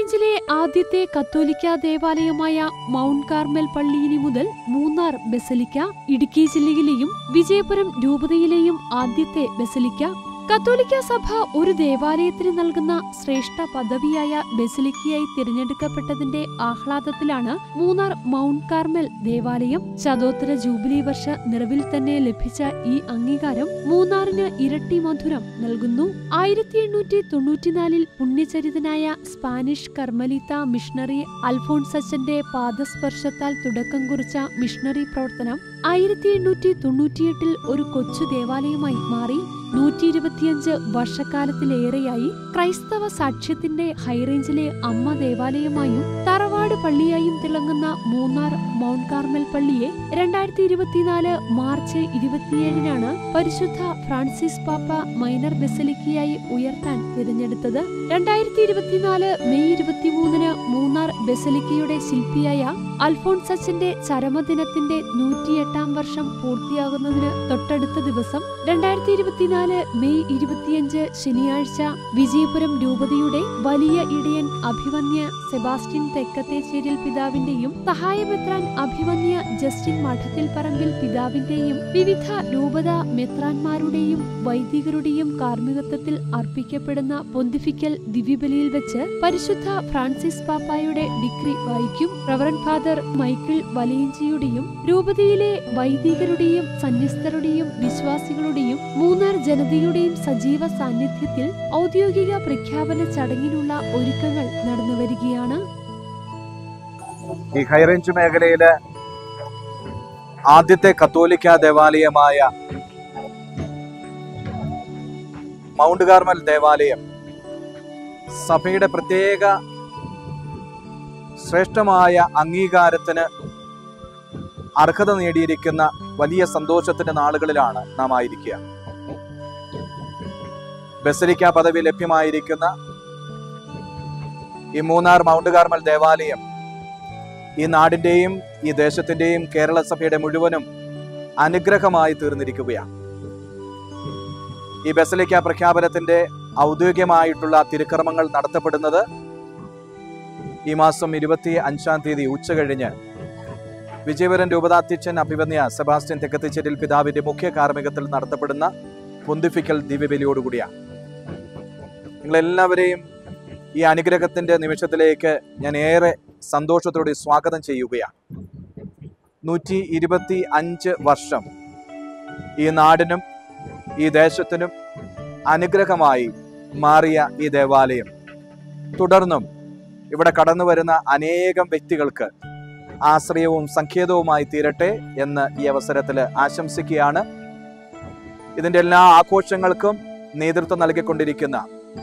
ഹൈറേഞ്ചിലെ ആദ്യത്തെ കത്തോലിക്ക ദേവാലയമായ mount Carmel പള്ളിയിനി മുതൽ മൂന്നാർ ബസലിക്ക ഇടുക്കി ജില്ലയിലെയും വിജയപുരം രൂപതയിലെയും ആദ്യത്തെ ബസലിക്ക കത്തോലിക്ക സഭ ഒരു ദേവാലയത്തിന് നൽകുന്ന ശ്രേഷ്ഠ പദവിയായ ബസിലിക്കയായി തിരഞ്ഞെടുക്കപ്പെട്ടതിന്റെ ആഹ്ലാദത്തിലാണ് മൂന്നാർ മൗണ്ട് കാർമൽ ദേവാലയം ശതോത്തര ജൂബിലി വർഷ നിറവിൽ തന്നെ ലഭിച്ച ഈ അംഗീകാരം മൂന്നാറിന് ഇരട്ടി മധുരം നൽകുന്നു ആയിരത്തി എണ്ണൂറ്റി തൊണ്ണൂറ്റിനാലിൽ പുണ്യചരിതനായ സ്പാനിഷ് കർമ്മലിത്ത മിഷണറി അൽഫോൺസച്ചന്റെ പാദസ്പർശത്താൽ തുടക്കം കുറിച്ച മിഷണറി പ്രവർത്തനം ആയിരത്തി എണ്ണൂറ്റി തൊണ്ണൂറ്റിയെട്ടിൽ ഒരു കൊച്ചു ദേവാലയമായി മാറി നൂറ്റി ഇരുപത്തിയഞ്ച് വർഷക്കാലത്തിലേറെയായി ക്രൈസ്തവ സാക്ഷ്യത്തിന്റെ ഹൈറേഞ്ചിലെ അമ്മ ദേവാലയമായും തറവാട് പള്ളിയായും തിളങ്ങുന്ന മൂന്നാർ മൗണ്ട് കാർമൽ പള്ളിയെ രണ്ടായിരത്തി ഇരുപത്തിനാല് മാർച്ച് ഇരുപത്തിയേഴിനാണ് പരിശുദ്ധ ഫ്രാൻസിസ് പാപ്പ മൈനർ ബെസലിക്കയായി ഉയർത്താൻ തിരഞ്ഞെടുത്തത് രണ്ടായിരത്തി ഇരുപത്തിനാല് മെയ് ഇരുപത്തിമൂന്നിന് മൂന്നാർ ബെസലിക്കയുടെ ശില്പിയായ അൽഫോൺസച്ചന്റെ ചരമദിനത്തിന്റെ നൂറ്റിയെട്ടാം വർഷം പൂർത്തിയാകുന്നതിന് തൊട്ടടുത്ത ദിവസം രണ്ടായിരത്തി ഇരുപത്തിനാല് മെയ് ഇരുപത്തിയഞ്ച് ശനിയാഴ്ച വിജയപുരം രൂപതയുടെ വലിയ ഇടയൻ അഭിവന്യ സെബാസ്റ്റ്യൻ തെക്കത്തേച്ചേരിൽ പിതാവിന്റെയും സഹായമെത്രാൻ അഭിവന്യ ജസ്റ്റിൻ മഠത്തിൽ പറമ്പിൽ പിതാവിന്റെയും വിവിധ രൂപത മെത്രാന്മാരുടെയും വൈദികരുടെയും കാർമ്മികത്വത്തിൽ അർപ്പിക്കപ്പെടുന്ന പൊന്തിഫിക്കൽ ദിവ്യബലിയിൽ വെച്ച് പരിശുദ്ധ ഫ്രാൻസിസ് പാപ്പായുടെ ഡിഗ്രി വായിക്കും റവറൻ ഫാദർ മൈക്കിൾ വലയിഞ്ചിയുടെയും രൂപതയിലെ വൈദികരുടെയും സന്യസ്തരുടെയും വിശ്വാസികളുടെയും മൂന്നാർ ജനതയുടെയും സജീവ സാന്നിധ്യത്തിൽ ഔദ്യോഗിക പ്രഖ്യാപന ചടങ്ങിനുള്ള ഒരുക്കങ്ങൾ നടന്നുവരികയാണ് ഈ ഹൈറേഞ്ച് മേഖലയിലെ ആദ്യത്തെ കത്തോലിക്ക ദേവാലയമായ മൗണ്ട് കാർമൽ ദേവാലയം സഭയുടെ പ്രത്യേക ശ്രേഷ്ഠമായ അംഗീകാരത്തിന് അർഹത നേടിയിരിക്കുന്ന വലിയ സന്തോഷത്തിന്റെ നാളുകളിലാണ് നാം ആയിരിക്കുക ബസലിക്ക പദവി ലഭ്യമായിരിക്കുന്ന ഈ മൂന്നാർ മൗണ്ട് കാർമൽ ദേവാലയം ഈ നാടിന്റെയും ഈ ദേശത്തിന്റെയും കേരള സഭയുടെ മുഴുവനും അനുഗ്രഹമായി തീർന്നിരിക്കുകയാണ് ഈ ബസലിക്ക പ്രഖ്യാപനത്തിന്റെ ഔദ്യോഗികമായിട്ടുള്ള തിരുക്കർമ്മങ്ങൾ നടത്തപ്പെടുന്നത് ഈ മാസം ഇരുപത്തി അഞ്ചാം തീയതി ഉച്ച കഴിഞ്ഞ് വിജയപുരം രൂപതാധ്യക്ഷൻ അഭിവന്യ സെബാസ്റ്റ്യൻ തെക്കത്തിച്ചേരിൽ പിതാവിന്റെ മുഖ്യ കാർമ്മികത്തിൽ നടത്തപ്പെടുന്ന പൊന്തിഫിക്കൽ ദിവ്യബലിയോടുകൂടിയാണ് നിങ്ങളെല്ലാവരെയും ഈ അനുഗ്രഹത്തിന്റെ നിമിഷത്തിലേക്ക് ഞാൻ ഏറെ സന്തോഷത്തോടെ സ്വാഗതം ചെയ്യുകയാണ് നൂറ്റി ഇരുപത്തി അഞ്ച് വർഷം ഈ നാടിനും ഈ ദേശത്തിനും അനുഗ്രഹമായി മാറിയ ഈ ദേവാലയം തുടർന്നും ഇവിടെ കടന്നു വരുന്ന അനേകം വ്യക്തികൾക്ക് ആശ്രയവും സങ്കേതവുമായി തീരട്ടെ എന്ന് ഈ അവസരത്തിൽ ആശംസിക്കുകയാണ് ഇതിന്റെ എല്ലാ ആഘോഷങ്ങൾക്കും നേതൃത്വം നൽകിക്കൊണ്ടിരിക്കുന്ന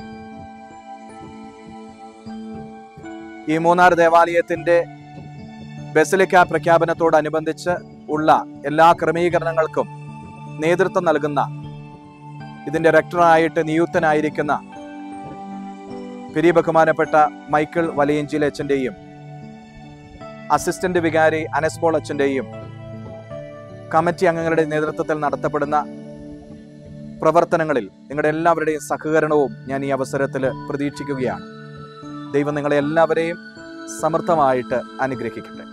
ഈ മൂന്നാർ ദേവാലയത്തിന്റെ ബസലിക്ക പ്രഖ്യാപനത്തോടനുബന്ധിച്ച് ഉള്ള എല്ലാ ക്രമീകരണങ്ങൾക്കും നേതൃത്വം നൽകുന്ന ഇതിന്റെ റെക്ടറായിട്ട് നിയുക്തനായിരിക്കുന്ന പെരിയ ബഹുമാനപ്പെട്ട മൈക്കിൾ വലയഞ്ചിൽ അച്ഛൻ്റെയും അസിസ്റ്റന്റ് വികാരി അനസ്പോൾ അച്ഛൻ്റെയും കമ്മിറ്റി അംഗങ്ങളുടെ നേതൃത്വത്തിൽ നടത്തപ്പെടുന്ന പ്രവർത്തനങ്ങളിൽ നിങ്ങളുടെ എല്ലാവരുടെയും സഹകരണവും ഞാൻ ഈ അവസരത്തിൽ പ്രതീക്ഷിക്കുകയാണ് ദൈവം നിങ്ങളെ എല്ലാവരെയും സമൃദ്ധമായിട്ട് അനുഗ്രഹിക്കട്ടെ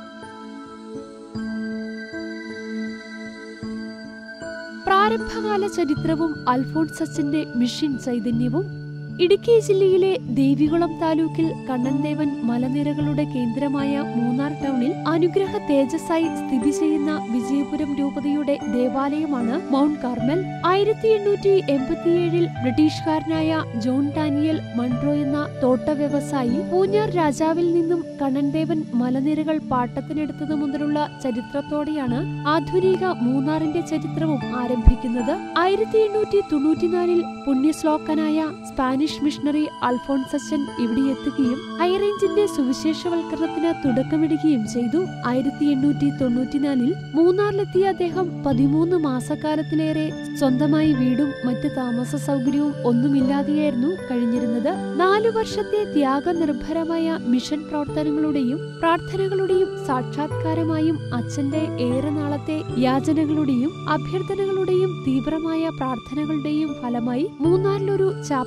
പ്രാരംഭകാല ചരിത്രവും അൽഫോൺസച്ചന്റെ മിഷൻ ചൈതന്യവും ഇടുക്കി ജില്ലയിലെ ദേവികുളം താലൂക്കിൽ കണ്ണൻദേവൻ മലനിരകളുടെ കേന്ദ്രമായ മൂന്നാർ ടൗണിൽ അനുഗ്രഹ തേജസ്സായി സ്ഥിതി ചെയ്യുന്ന വിജയപുരം രൂപതയുടെ ദേവാലയമാണ് മൗണ്ട് കാർമൽ ആയിരത്തി എണ്ണൂറ്റി എൺപത്തിയേഴിൽ ബ്രിട്ടീഷുകാരനായ ജോൺ ഡാനിയൽ മൺട്രോ എന്ന തോട്ട വ്യവസായി പൂഞ്ഞാർ രാജാവിൽ നിന്നും കണ്ണൻദേവൻ മലനിരകൾ പാട്ടത്തിനെടുത്തത് മുതലുള്ള ചരിത്രത്തോടെയാണ് ആധുനിക മൂന്നാറിന്റെ ചരിത്രവും ആരംഭിക്കുന്നത് ആയിരത്തി എണ്ണൂറ്റി തൊണ്ണൂറ്റിനാലിൽ പുണ്യശ്ലോകനായ സ്പാനിഷ് മിഷണറി അൽഫോൺസച്ചൻ ഇവിടെ എത്തുകയും ഹൈറേഞ്ചിന്റെ സുവിശേഷവൽക്കരണത്തിന് തുടക്കമിടുകയും ചെയ്തു ആയിരത്തി എണ്ണൂറ്റി തൊണ്ണൂറ്റിനാലിൽ മൂന്നാറിലെത്തിയ അദ്ദേഹം പതിമൂന്ന് മാസക്കാലത്തിലേറെ സ്വന്തമായി വീടും മറ്റ് താമസ സൗകര്യവും ഒന്നുമില്ലാതെയായിരുന്നു കഴിഞ്ഞിരുന്നത് നാലു വർഷത്തെ ത്യാഗനിർഭരമായ മിഷൻ പ്രവർത്തനങ്ങളുടെയും പ്രാർത്ഥനകളുടെയും സാക്ഷാത്കാരമായും അച്ഛന്റെ ഏറെ നാളത്തെ യാചനകളുടെയും അഭ്യർത്ഥനകളുടെയും തീവ്രമായ പ്രാർത്ഥനകളുടെയും ഫലമായി മൂന്നാറിലൊരു ചാപ്പലും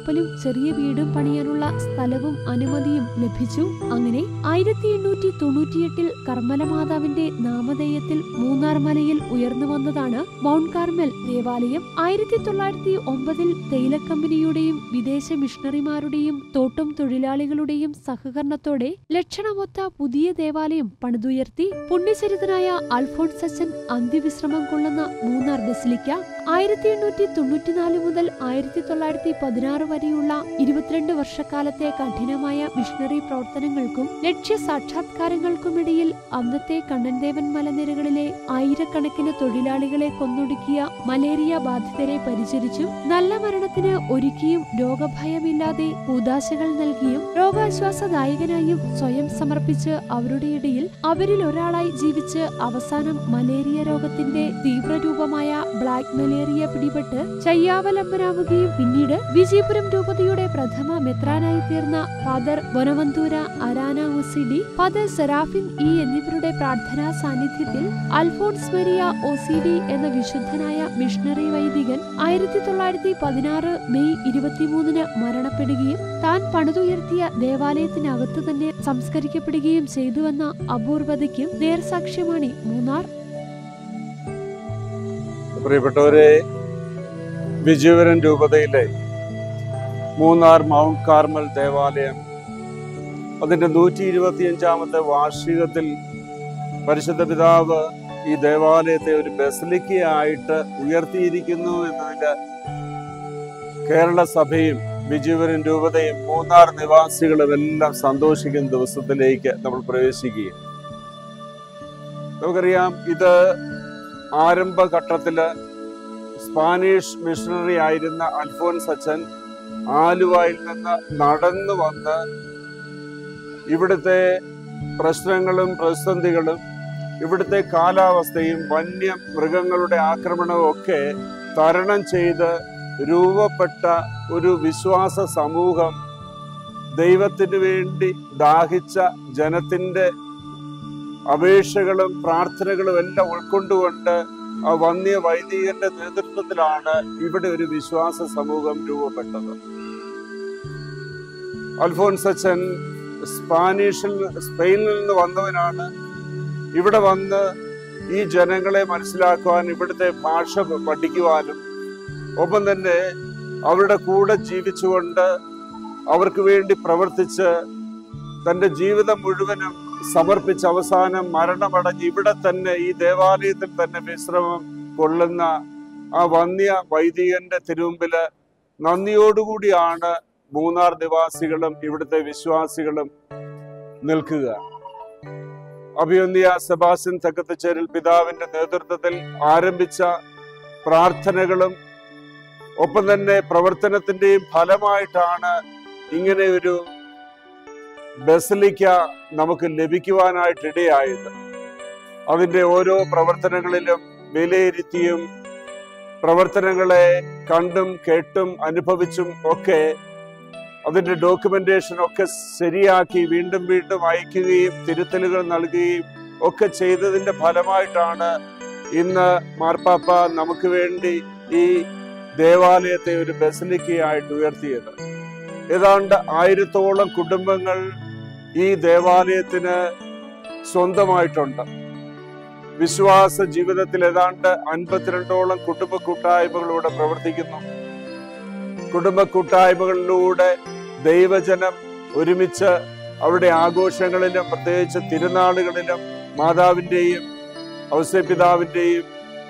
ചെറിയ വീടും പണിയാനുള്ള സ്ഥലവും അനുമതിയും ലഭിച്ചു അങ്ങനെ ആയിരത്തി എണ്ണൂറ്റി തൊണ്ണൂറ്റിയെട്ടിൽ കർമ്മല മാതാവിന്റെ നാമധേയത്തിൽ മൂന്നാർ മലയിൽ ഉയർന്നു വന്നതാണ് മൗണ്ട് കാർമൽ ദേവാലയം ആയിരത്തി തൊള്ളായിരത്തി ഒമ്പതിൽ തേയില കമ്പനിയുടെയും വിദേശ മിഷണറിമാരുടെയും തോട്ടം തൊഴിലാളികളുടെയും സഹകരണത്തോടെ ലക്ഷണമൊത്ത പുതിയ ദേവാലയം പണിതുയർത്തി പുണ്യചരിതനായ അൽഫോൺസ് അച്ഛൻ അന്ത്യവിശ്രമം കൊള്ളുന്ന മൂന്നാർ ബസിലിക്ക ആയിരത്തി എണ്ണൂറ്റി തൊണ്ണൂറ്റിനാല് മുതൽ ആയിരത്തി തൊള്ളായിരത്തി പതിനാറ് വരെയുള്ള ഇരുപത്തിരണ്ട് വർഷക്കാലത്തെ കഠിനമായ മിഷണറി പ്രവർത്തനങ്ങൾക്കും ലക്ഷ്യ സാക്ഷാത്കാരങ്ങൾക്കുമിടയിൽ അന്നത്തെ കണ്ണൻദേവൻ മലനിരകളിലെ ആയിരക്കണക്കിന് തൊഴിലാളികളെ കൊന്നൊടുക്കിയ മലേറിയ ബാധിതരെ പരിചരിച്ചും നല്ല മരണത്തിന് ഒരുക്കിയും രോഗഭയമില്ലാതെ കൂതാശകൾ നൽകിയും രോഗാശ്വാസദായകനായും സ്വയം സമർപ്പിച്ച് അവരുടെ ഇടയിൽ അവരിൽ ഒരാളായി ജീവിച്ച് അവസാനം മലേറിയ രോഗത്തിന്റെ തീവ്രരൂപമായ ബ്ലാക്ക് മലേറിയ പിടിപെട്ട് ചയ്യാവലംബനാവുകയും പിന്നീട് വിജയപുരം രൂപതയുടെ പ്രഥമ മെത്രാനായി തീർന്ന ഫാദർ ബൊനവന്തൂര അരാന ഉസിഡി ഫാദർ സെറാഫിൻ ഇ എന്നിവരുടെ പ്രാർത്ഥനാ സാന്നിധ്യത്തിൽ അൽഫോൺസ് മരിയ ഒസിഡി എന്ന വിശുദ്ധനായ മിഷണറി വൈദികൻ ആയിരത്തി തൊള്ളായിരത്തി പതിനാറ് മെയ് ഇരുപത്തിമൂന്നിന് മരണപ്പെടുകയും താൻ പണിതുയർത്തിയ ദേവാലയത്തിനകത്ത് തന്നെ സംസ്കരിക്കപ്പെടുകയും ചെയ്തുവെന്ന അപൂർവതയ്ക്കും നേർസാക്ഷ്യമാണ് മൂന്നാർ പ്രിയപ്പെട്ടവരെ വിജയവരൻ രൂപതയിലെ മൂന്നാർ മൗണ്ട് കാർമൽ ദേവാലയം അതിൻ്റെ നൂറ്റി ഇരുപത്തിയഞ്ചാമത്തെ വാർഷികത്തിൽ പരിശുദ്ധ പിതാവ് ഈ ദേവാലയത്തെ ഒരു ബസലിക്കയായിട്ട് ഉയർത്തിയിരിക്കുന്നു എന്നതിൻ്റെ കേരള സഭയും വിജയവരൻ രൂപതയും മൂന്നാർ നിവാസികളും എല്ലാം സന്തോഷിക്കുന്ന ദിവസത്തിലേക്ക് നമ്മൾ പ്രവേശിക്കുകയും നമുക്കറിയാം ഇത് ആരംഭഘട്ടത്തില് സ്പാനിഷ് മിഷണറി ആയിരുന്ന അൽഫോൻസ് അച്ഛൻ ആലുവയിൽ നിന്ന് നടന്നു വന്ന് ഇവിടുത്തെ പ്രശ്നങ്ങളും പ്രതിസന്ധികളും ഇവിടുത്തെ കാലാവസ്ഥയും വന്യ മൃഗങ്ങളുടെ ആക്രമണവും ഒക്കെ തരണം ചെയ്ത് രൂപപ്പെട്ട ഒരു വിശ്വാസ സമൂഹം ദൈവത്തിന് വേണ്ടി ദാഹിച്ച ജനത്തിന്റെ അപേക്ഷകളും പ്രാർത്ഥനകളും എല്ലാം ഉൾക്കൊണ്ടുകൊണ്ട് ആ വന്യ വൈദികന്റെ നേതൃത്വത്തിലാണ് ഇവിടെ ഒരു വിശ്വാസ സമൂഹം രൂപപ്പെട്ടത് അൽഫോൻസ് അച്ഛൻ സ്പാനിഷിൽ സ്പെയിനിൽ നിന്ന് വന്നവനാണ് ഇവിടെ വന്ന് ഈ ജനങ്ങളെ മനസ്സിലാക്കുവാൻ ഇവിടുത്തെ ഭാഷ പഠിക്കുവാനും ഒപ്പം തന്നെ അവരുടെ കൂടെ ജീവിച്ചുകൊണ്ട് അവർക്ക് വേണ്ടി പ്രവർത്തിച്ച് തന്റെ ജീവിതം മുഴുവനും സമർപ്പിച്ച് അവസാനം മരണമടഞ്ഞ് ഇവിടെ തന്നെ ഈ ദേവാലയത്തിൽ തന്നെ വിശ്രമം കൊള്ളുന്ന ആ വന്യ വൈദികന്റെ തിരുമുമ്പില് നന്ദിയോടുകൂടിയാണ് മൂന്നാർ നിവാസികളും ഇവിടുത്തെ വിശ്വാസികളും നിൽക്കുക അഭിയന്യ സെബാസ്റ്റ്യൻ തക്കത്തച്ചേരിൽ പിതാവിന്റെ നേതൃത്വത്തിൽ ആരംഭിച്ച പ്രാർത്ഥനകളും ഒപ്പം തന്നെ പ്രവർത്തനത്തിന്റെയും ഫലമായിട്ടാണ് ഇങ്ങനെ ഒരു ബസലിക്ക നമുക്ക് ലഭിക്കുവാനായിട്ടിടയായത് അതിന്റെ ഓരോ പ്രവർത്തനങ്ങളിലും വിലയിരുത്തിയും പ്രവർത്തനങ്ങളെ കണ്ടും കേട്ടും അനുഭവിച്ചും ഒക്കെ അതിന്റെ ഡോക്യുമെന്റേഷൻ ഒക്കെ ശരിയാക്കി വീണ്ടും വീണ്ടും അയക്കുകയും തിരുത്തലുകൾ നൽകുകയും ഒക്കെ ചെയ്തതിന്റെ ഫലമായിട്ടാണ് ഇന്ന് മാർപ്പാപ്പ നമുക്ക് വേണ്ടി ഈ ദേവാലയത്തെ ഒരു ബസലിക്കയായിട്ട് ഉയർത്തിയത് ഏതാണ്ട് ആയിരത്തോളം കുടുംബങ്ങൾ ഈ ദേവാലയത്തിന് സ്വന്തമായിട്ടുണ്ട് വിശ്വാസ ജീവിതത്തിൽ ഏതാണ്ട് അൻപത്തിരണ്ടോളം കുടുംബ കൂട്ടായ്മകളിലൂടെ പ്രവർത്തിക്കുന്നു കുടുംബ കൂട്ടായ്മകളിലൂടെ ദൈവജനം ഒരുമിച്ച് അവരുടെ ആഘോഷങ്ങളിലും പ്രത്യേകിച്ച് തിരുനാളുകളിലും മാതാവിൻ്റെയും ഔസപിതാവിൻ്റെയും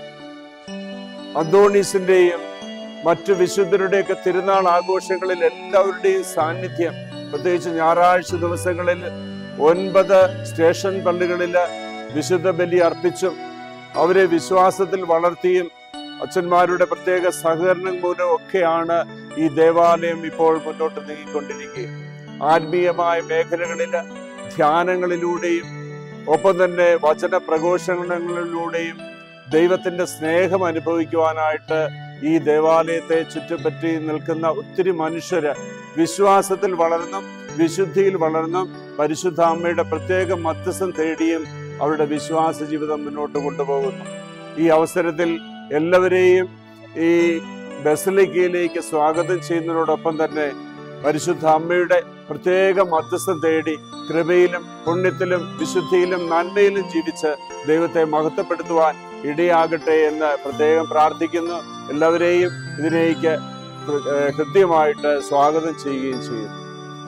അന്തോണീസിന്റെയും മറ്റു വിശുദ്ധരുടെയൊക്കെ തിരുനാൾ ആഘോഷങ്ങളിൽ എല്ലാവരുടെയും സാന്നിധ്യം പ്രത്യേകിച്ച് ഞായറാഴ്ച ദിവസങ്ങളിൽ ഒൻപത് സ്റ്റേഷൻ പള്ളികളിൽ വിശുദ്ധ ബലി അർപ്പിച്ചും അവരെ വിശ്വാസത്തിൽ വളർത്തിയും അച്ഛന്മാരുടെ പ്രത്യേക സഹകരണം മൂലം ഒക്കെയാണ് ഈ ദേവാലയം ഇപ്പോൾ മുന്നോട്ട് നീങ്ങിക്കൊണ്ടിരിക്കുക ആത്മീയമായ മേഖലകളിൽ ധ്യാനങ്ങളിലൂടെയും ഒപ്പം തന്നെ വചന പ്രഘോഷങ്ങളിലൂടെയും ദൈവത്തിന്റെ സ്നേഹം അനുഭവിക്കുവാനായിട്ട് ഈ ദേവാലയത്തെ ചുറ്റുപറ്റി നിൽക്കുന്ന ഒത്തിരി മനുഷ്യര് വിശ്വാസത്തിൽ വളർന്നും വിശുദ്ധിയിൽ വളർന്നും പരിശുദ്ധ അമ്മയുടെ പ്രത്യേക മധ്യസ്ഥം തേടിയും അവരുടെ വിശ്വാസ ജീവിതം മുന്നോട്ട് കൊണ്ടുപോകുന്നു ഈ അവസരത്തിൽ എല്ലാവരെയും ഈ ബസലിക്കയിലേക്ക് സ്വാഗതം ചെയ്യുന്നതിനോടൊപ്പം തന്നെ പരിശുദ്ധ അമ്മയുടെ പ്രത്യേക മധ്യസ്ഥം തേടി കൃപയിലും പുണ്യത്തിലും വിശുദ്ധിയിലും നന്മയിലും ജീവിച്ച് ദൈവത്തെ മഹത്വപ്പെടുത്തുവാൻ ഇടയാകട്ടെ എന്ന് പ്രത്യേകം പ്രാർത്ഥിക്കുന്നു എല്ലാവരെയും ഇതിലേക്ക് ഏഹ് ഹൃദ്യമായിട്ട് സ്വാഗതം ചെയ്യുകയും ചെയ്യുന്നു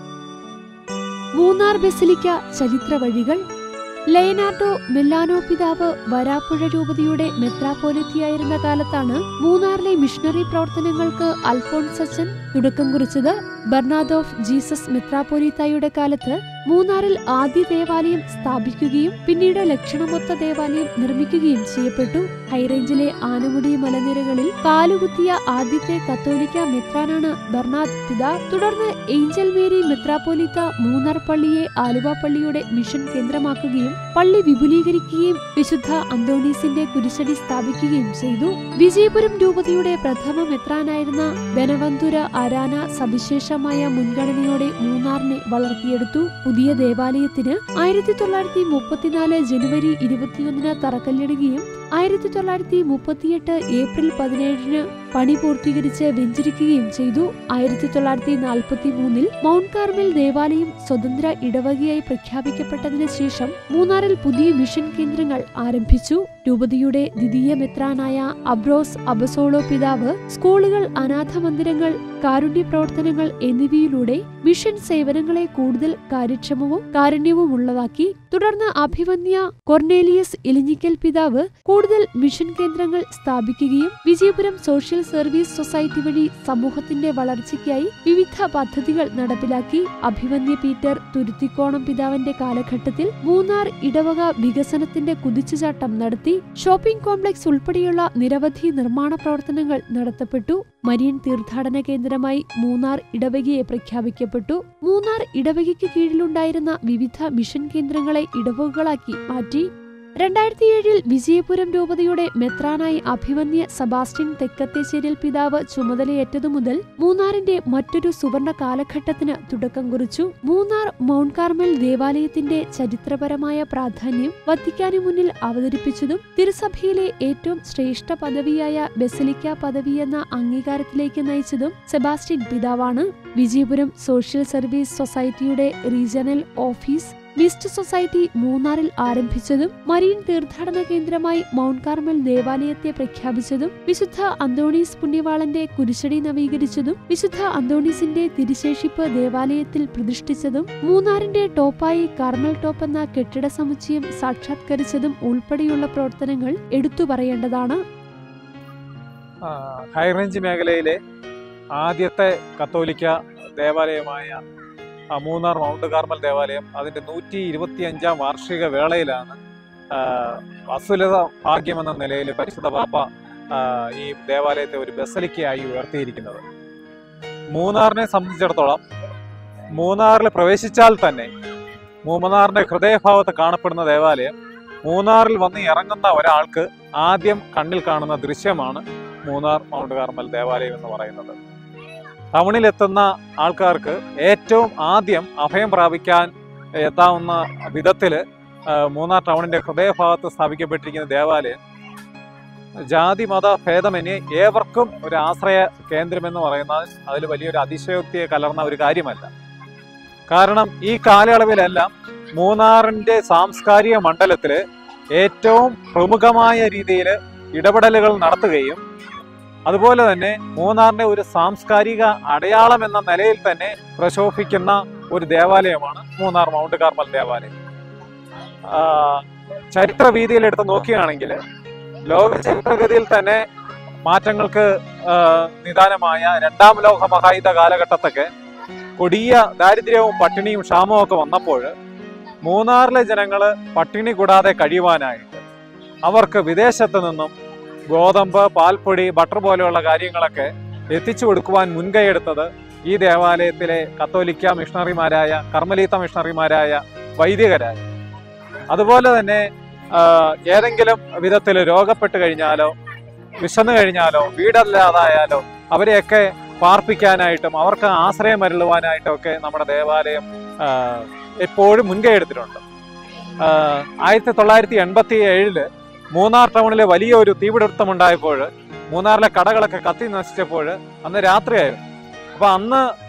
മൂന്നാർ ബസിലിക്ക ചരിത്ര വഴികൾ ലയനാർഡോ മെല്ലാനോ പിതാവ് വരാപ്പുഴ രൂപതയുടെ മെത്രാപ്പോലിത്തിയായിരുന്ന കാലത്താണ് മൂന്നാറിലെ മിഷണറി പ്രവർത്തനങ്ങൾക്ക് അൽഫോൺസച്ചൻ തുടക്കം കുറിച്ചത് ബർണാദോഫ് ജീസസ് മെത്രാപ്പോലിത്തായുടെ കാലത്ത് മൂന്നാറിൽ ആദ്യ ദേവാലയം സ്ഥാപിക്കുകയും പിന്നീട് ലക്ഷണമൊത്ത ദേവാലയം നിർമ്മിക്കുകയും ചെയ്യപ്പെട്ടു ഹൈറേഞ്ചിലെ ആനമുടി മലനിരകളിൽ കാലുകുത്തിയ ആദ്യത്തെ കത്തോലിക്ക മെത്രാനാണ് ബർണാദ് പിതാവ് തുടർന്ന് ഏഞ്ചൽ മേരി മെത്രാപ്പോലിത്ത മൂന്നാർ പള്ളിയെ ആലുവ പള്ളിയുടെ മിഷൻ കേന്ദ്രമാക്കുകയും പള്ളി വിപുലീകരിക്കുകയും വിശുദ്ധ അന്തോണീസിന്റെ കുരിശടി സ്ഥാപിക്കുകയും ചെയ്തു വിജയപുരം രൂപതയുടെ പ്രഥമ മെത്രാനായിരുന്ന ബനവന്തുര അരാന സവിശേഷമായ മുൻഗണനയോടെ മൂന്നാറിനെ വളർത്തിയെടുത്തു പുതിയ ദേവാലയത്തിന് ആയിരത്തി തൊള്ളായിരത്തി മുപ്പത്തിനാല് ജനുവരി ഇരുപത്തിയൊന്നിന് തറക്കല്ലിടുകയും ആയിരത്തി തൊള്ളായിരത്തി മുപ്പത്തിയെട്ട് ഏപ്രിൽ പതിനേഴിന് പണി പൂർത്തീകരിച്ച് വെഞ്ചരിക്കുകയും ചെയ്തു ആയിരത്തി തൊള്ളായിരത്തി നാൽപ്പത്തി മൂന്നിൽ മൗണ്ട് കാർമൽ ദേവാലയം സ്വതന്ത്ര ഇടവകയായി പ്രഖ്യാപിക്കപ്പെട്ടതിന് ശേഷം മൂന്നാറിൽ പുതിയ മിഷൻ കേന്ദ്രങ്ങൾ ആരംഭിച്ചു രൂപതയുടെ ദ്വിതീയ മെത്രാനായ അബ്രോസ് അബസോളോ പിതാവ് സ്കൂളുകൾ അനാഥ മന്ദിരങ്ങൾ കാരുണ്യ പ്രവർത്തനങ്ങൾ എന്നിവയിലൂടെ മിഷൻ സേവനങ്ങളെ കൂടുതൽ കാര്യക്ഷമവും കാരുണ്യവുമുള്ളതാക്കി തുടർന്ന് അഭിവന്യ കൊർണേലിയസ് ഇലിഞ്ഞിക്കൽ പിതാവ് കൂടുതൽ മിഷൻ കേന്ദ്രങ്ങൾ സ്ഥാപിക്കുകയും വിജയപുരം സോഷ്യൽ സർവീസ് സൊസൈറ്റി വഴി സമൂഹത്തിന്റെ വളർച്ചയ്ക്കായി വിവിധ പദ്ധതികൾ നടപ്പിലാക്കി അഭിവന്യ പീറ്റർ തുരുത്തിക്കോണം പിതാവിന്റെ കാലഘട്ടത്തിൽ മൂന്നാർ ഇടവക വികസനത്തിന്റെ കുതിച്ചുചാട്ടം നടത്തി ഷോപ്പിംഗ് കോംപ്ലക്സ് ഉൾപ്പെടെയുള്ള നിരവധി നിർമ്മാണ പ്രവർത്തനങ്ങൾ നടത്തപ്പെട്ടു മരിയൻ തീർത്ഥാടന കേന്ദ്രമായി മൂന്നാർ ഇടവകയെ പ്രഖ്യാപിക്കപ്പെട്ടു മൂന്നാർ ഇടവകയ്ക്ക് കീഴിലുണ്ടായിരുന്ന വിവിധ മിഷൻ കേന്ദ്രങ്ങളെ ഇടവകകളാക്കി മാറ്റി രണ്ടായിരത്തി ഏഴിൽ വിജയപുരം രൂപതയുടെ മെത്രാനായി അഭിവന്യ സബാസ്റ്റ്യൻ തെക്കത്തേശ്ശേരിൽ പിതാവ് ചുമതലയേറ്റതു മുതൽ മൂന്നാറിന്റെ മറ്റൊരു സുവർണ കാലഘട്ടത്തിന് തുടക്കം കുറിച്ചു മൂന്നാർ മൗണ്ട് കാർമൽ ദേവാലയത്തിന്റെ ചരിത്രപരമായ പ്രാധാന്യം വത്തിക്കാനു മുന്നിൽ അവതരിപ്പിച്ചതും തിരുസഭയിലെ ഏറ്റവും ശ്രേഷ്ഠ പദവിയായ ബെസിലിക്ക പദവി എന്ന അംഗീകാരത്തിലേക്ക് നയിച്ചതും സെബാസ്റ്റ്യൻ പിതാവാണ് വിജയപുരം സോഷ്യൽ സർവീസ് സൊസൈറ്റിയുടെ റീജിയണൽ ഓഫീസ് മിസ്റ്റ് സൊസൈറ്റി മൂന്നാറിൽ ആരംഭിച്ചതും മരീൻ തീർത്ഥാടന കേന്ദ്രമായി മൗണ്ട് കാർമൽ ദേവാലയത്തെ പ്രഖ്യാപിച്ചതും വിശുദ്ധ അന്തോണീസ് പുണ്യവാളന്റെ കുരിശടി നവീകരിച്ചതും വിശുദ്ധ അന്തോണീസിന്റെ തിരുശേഷിപ്പ് ദേവാലയത്തിൽ പ്രതിഷ്ഠിച്ചതും മൂന്നാറിന്റെ ടോപ്പായി കാർമൽ ടോപ്പ് എന്ന കെട്ടിട സമുച്ചയം സാക്ഷാത്കരിച്ചതും ഉൾപ്പെടെയുള്ള പ്രവർത്തനങ്ങൾ എടുത്തു പറയേണ്ടതാണ് ആ, ഹൈറേഞ്ച് മേഖലയിലെ ആദ്യത്തെ കത്തോലിക്ക ദേവാലയമായ ആ, മൂന്നാർ മൗണ്ട് കാർമൽ ദേവാലയം അതിൻ്റെ നൂറ്റി ഇരുപത്തി അഞ്ചാം വാർഷിക വേളയിലാണ് ആ, അസുലത ഭാഗ്യമെന്ന നിലയിൽ പരിശുദ്ധ പാപ്പ ആ, ഈ ദേവാലയത്തെ ഒരു ബസലിക്കയായി ഉയർത്തിയിരിക്കുന്നത് മൂന്നാറിനെ സംബന്ധിച്ചിടത്തോളം മൂന്നാറിൽ പ്രവേശിച്ചാൽ തന്നെ മൂന്നാറിന്റെ ഹൃദയഭാവത്ത് കാണപ്പെടുന്ന ദേവാലയം മൂന്നാറിൽ വന്ന് ഇറങ്ങുന്ന ഒരാൾക്ക് ആദ്യം കണ്ണിൽ കാണുന്ന ദൃശ്യമാണ് മൂന്നാർ മൗണ്ട് കാർമൽ ദേവാലയം എന്ന് പറയുന്നത് ടൗണിലെത്തുന്ന ആൾക്കാർക്ക് ഏറ്റവും ആദ്യം അഭയം പ്രാപിക്കാൻ എത്താവുന്ന വിധത്തില് ആ, മൂന്നാർ ടൗണിന്റെ ഹൃദയഭാഗത്ത് സ്ഥാപിക്കപ്പെട്ടിരിക്കുന്ന ദേവാലയം ജാതി മത ഭേദമന്യേ ഏവർക്കും ഒരു ആശ്രയ കേന്ദ്രമെന്ന് പറയുന്നത് അതിൽ വലിയൊരു അതിശയോക്തിയെ കലർന്ന ഒരു കാര്യമല്ല കാരണം ഈ കാലയളവിലെല്ലാം മൂന്നാറിന്റെ സാംസ്കാരിക മണ്ഡലത്തില് ഏറ്റവും പ്രമുഖമായ രീതിയിൽ ഇടപെടലുകൾ നടത്തുകയും അതുപോലെ തന്നെ മൂന്നാറിന്റെ ഒരു സാംസ്കാരിക അടയാളം എന്ന നിലയിൽ തന്നെ പ്രശോഭിക്കുന്ന ഒരു ദേവാലയമാണ് മൂന്നാർ മൗണ്ട് കാർമൽ ദേവാലയം ആ, ചരിത്ര വീതിയിൽ എടുത്ത് നോക്കുകയാണെങ്കിൽ ലോക ചരിത്രഗതിയിൽ തന്നെ മാറ്റങ്ങൾക്ക് ആ, നിദാനമായ രണ്ടാം ലോക മഹായുദ്ധ കാലഘട്ടത്തൊക്കെ കൊടിയ ദാരിദ്ര്യവും പട്ടിണിയും ക്ഷാമവും ഒക്കെ വന്നപ്പോൾ മൂന്നാറിലെ ജനങ്ങള് പട്ടിണി കൂടാതെ കഴിയുവാനായിട്ട് അവർക്ക് വിദേശത്ത് നിന്നും ഗോതമ്പ് പാൽപ്പൊടി ബട്ടർ പോലെയുള്ള കാര്യങ്ങളൊക്കെ എത്തിച്ചു കൊടുക്കുവാൻ മുൻകൈയെടുത്തത് ഈ ദേവാലയത്തിലെ കത്തോലിക്ക മിഷണറിമാരായ കർമ്മലീത്ത മിഷണറിമാരായ വൈദികരായ അതുപോലെ തന്നെ ആ, ഏതെങ്കിലും വിധത്തിൽ രോഗപ്പെട്ട് കഴിഞ്ഞാലോ വിശന്നു കഴിഞ്ഞാലോ വീടല്ലാതായാലോ അവരെയൊക്കെ പാർപ്പിക്കാനായിട്ടും അവർക്ക് ആശ്രയം അരുളുവാനായിട്ടും ഒക്കെ നമ്മുടെ ദേവാലയം ആ, എപ്പോഴും മുൻകൈ എടുത്തിട്ടുണ്ട് ആ, ആയിരത്തി തൊള്ളായിരത്തി എൺപത്തി ഏഴില് മൂന്നാർ ടൗണിലെ വലിയ ഒരു തീപിടുത്തമുണ്ടായപ്പോൾ മൂന്നാറിലെ കടകളൊക്കെ കത്തി നശിച്ചപ്പോൾ അന്ന് രാത്രിയായിരുന്നു അപ്പൊ അന്ന്